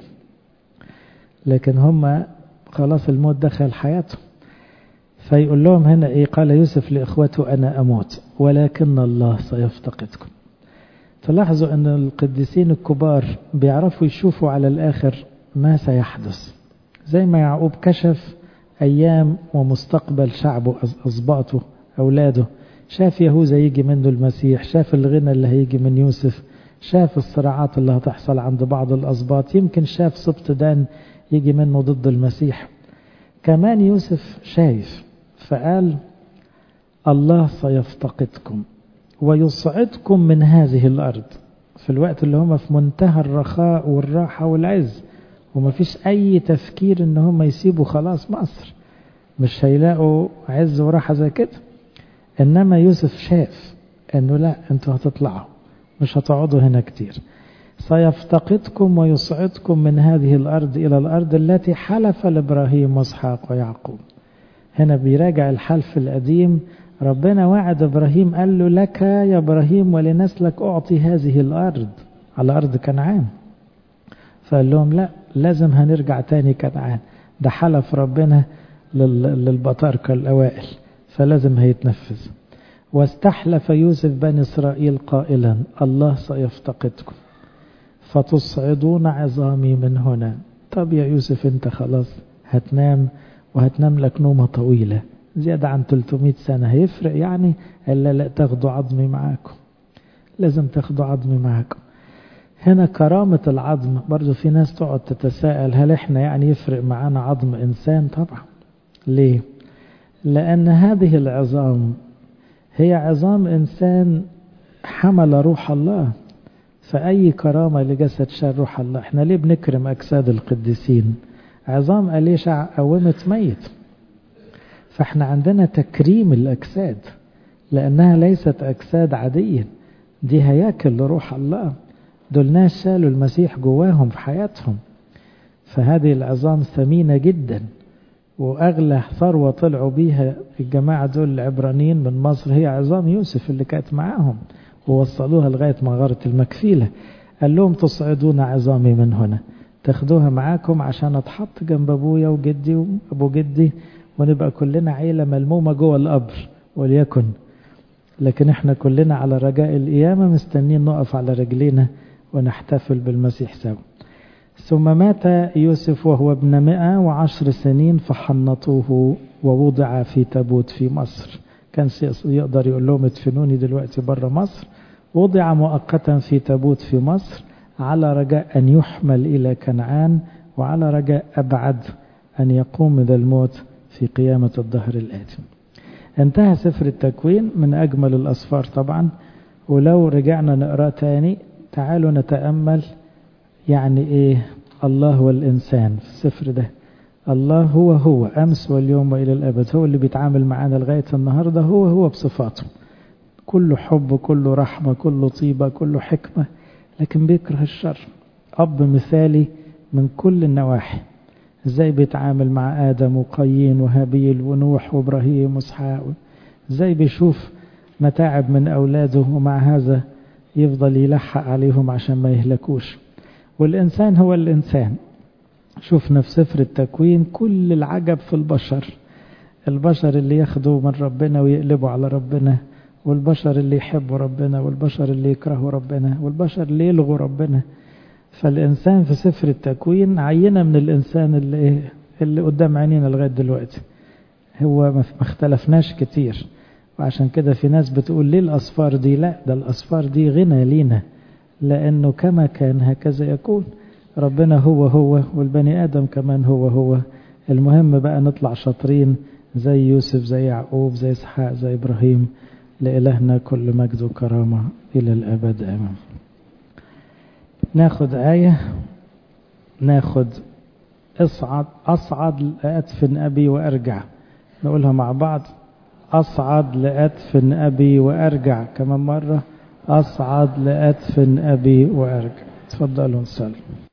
لكن هم خلاص الموت دخل حياتهم فيقول لهم هنا إيه قال يوسف لإخوته أنا أموت ولكن الله سيفتقدكم تلاحظوا أن القديسين الكبار بيعرفوا يشوفوا على الآخر ما سيحدث زي ما يعقوب كشف أيام ومستقبل شعبه أصباطه أولاده شاف يهوذا يجي منه المسيح شاف الغنى اللي هيجي من يوسف شاف الصراعات اللي هتحصل عند بعض الأسباط يمكن شاف سبط دان يجي منه ضد المسيح كمان يوسف شايف فقال الله سيفتقدكم ويصعدكم من هذه الأرض في الوقت اللي هم في منتهى الرخاء والراحة والعز وما فيش أي تفكير إن هم يسيبوا خلاص مصر مش هيلاقوا عز وراحة زي كده إنما يوسف شاف إنه لا أنتوا هتطلعوا مش هتقعدوا هنا كتير سيفتقدكم ويصعدكم من هذه الأرض إلى الأرض التي حلف لإبراهيم وإسحاق ويعقوب هنا بيراجع الحلف القديم ربنا وعد إبراهيم قال له لك يا إبراهيم ولنسلك أعطي هذه الأرض على أرض كنعان فقال لهم لا لازم هنرجع تاني كنعان ده حلف ربنا للبطاركة الأوائل فلازم هيتنفذ واستحلف يوسف بني إسرائيل قائلا الله سيفتقدكم فتصعدون عظامي من هنا طب يا يوسف انت خلاص هتنام وهتنام لك نومة طويلة زيادة عن 300 سنة هيفرق يعني إلا لا تاخدوا عظمي معاكم لازم تاخدوا عظمي معاكم هنا كرامة العظم برضو في ناس تقعد تتساءل هل احنا يعني يفرق معانا عظم إنسان طبعا ليه لأن هذه العظام هي عظام إنسان حمل روح الله فأي كرامة لجسد شر روح الله احنا ليه بنكرم أجساد القديسين عظام أليشع قومت ميت فاحنا عندنا تكريم الأجساد لأنها ليست أجساد عادية دي هياكل لروح الله دول ناس شالوا المسيح جواهم في حياتهم فهذه العظام ثمينة جدا وأغلى ثروة طلعوا بيها الجماعة دول العبرانيين من مصر هي عظام يوسف اللي كانت معاهم ووصلوها لغاية مغارة المكفيلة قال لهم تصعدون عظامي من هنا تاخدوها معاكم عشان اتحط جنب ابويا وجدي وابو جدي ونبقى كلنا عيلة ملمومة جوه القبر وليكن لكن احنا كلنا على رجاء القيامة مستنين نقف على رجلينا ونحتفل بالمسيح سوا ثم مات يوسف وهو ابن مئة وعشر سنين فحنطوه ووضع في تابوت في مصر كان يقدر يقول لهم ادفنوني دلوقتي بره مصر وضع مؤقتا في تابوت في مصر على رجاء أن يحمل إلى كنعان وعلى رجاء أبعد أن يقوم من الموت في قيامة الظهر الآتي انتهى سفر التكوين من أجمل الأسفار طبعا ولو رجعنا نقرأ تاني تعالوا نتأمل يعني إيه الله والإنسان في السفر ده الله هو هو أمس واليوم وإلى الأبد هو اللي بيتعامل معانا لغاية النهاردة هو هو بصفاته كله حب كله رحمة كله طيبة كله حكمة لكن بيكره الشر أب مثالي من كل النواحي ازاي بيتعامل مع آدم وقايين وهابيل ونوح وإبراهيم وإسحاق ازاي بيشوف متاعب من أولاده ومع هذا يفضل يلحق عليهم عشان ما يهلكوش والإنسان هو الإنسان شفنا في سفر التكوين كل العجب في البشر البشر اللي ياخدوا من ربنا ويقلبوا على ربنا والبشر اللي يحبوا ربنا والبشر اللي يكرهوا ربنا والبشر اللي يلغوا ربنا فالإنسان في سفر التكوين عينة من الإنسان اللي, اللي قدام عينينا لغاية دلوقتي هو ما اختلفناش كتير وعشان كده في ناس بتقول ليه الأصفار دي لا ده الأصفار دي غنى لينا لأنه كما كان هكذا يكون ربنا هو هو والبني آدم كمان هو هو المهم بقى نطلع شاطرين زي يوسف زي يعقوب زي إسحاق زي إبراهيم لإلهنا كل مجد وكرامة إلى الأبد آمين ناخد آية ناخد اصعد أصعد لأدفن أبي وأرجع نقولها مع بعض أصعد لأدفن أبي وأرجع كمان مرة أصعد لأدفن أبي وأرجع تفضلوا نصلي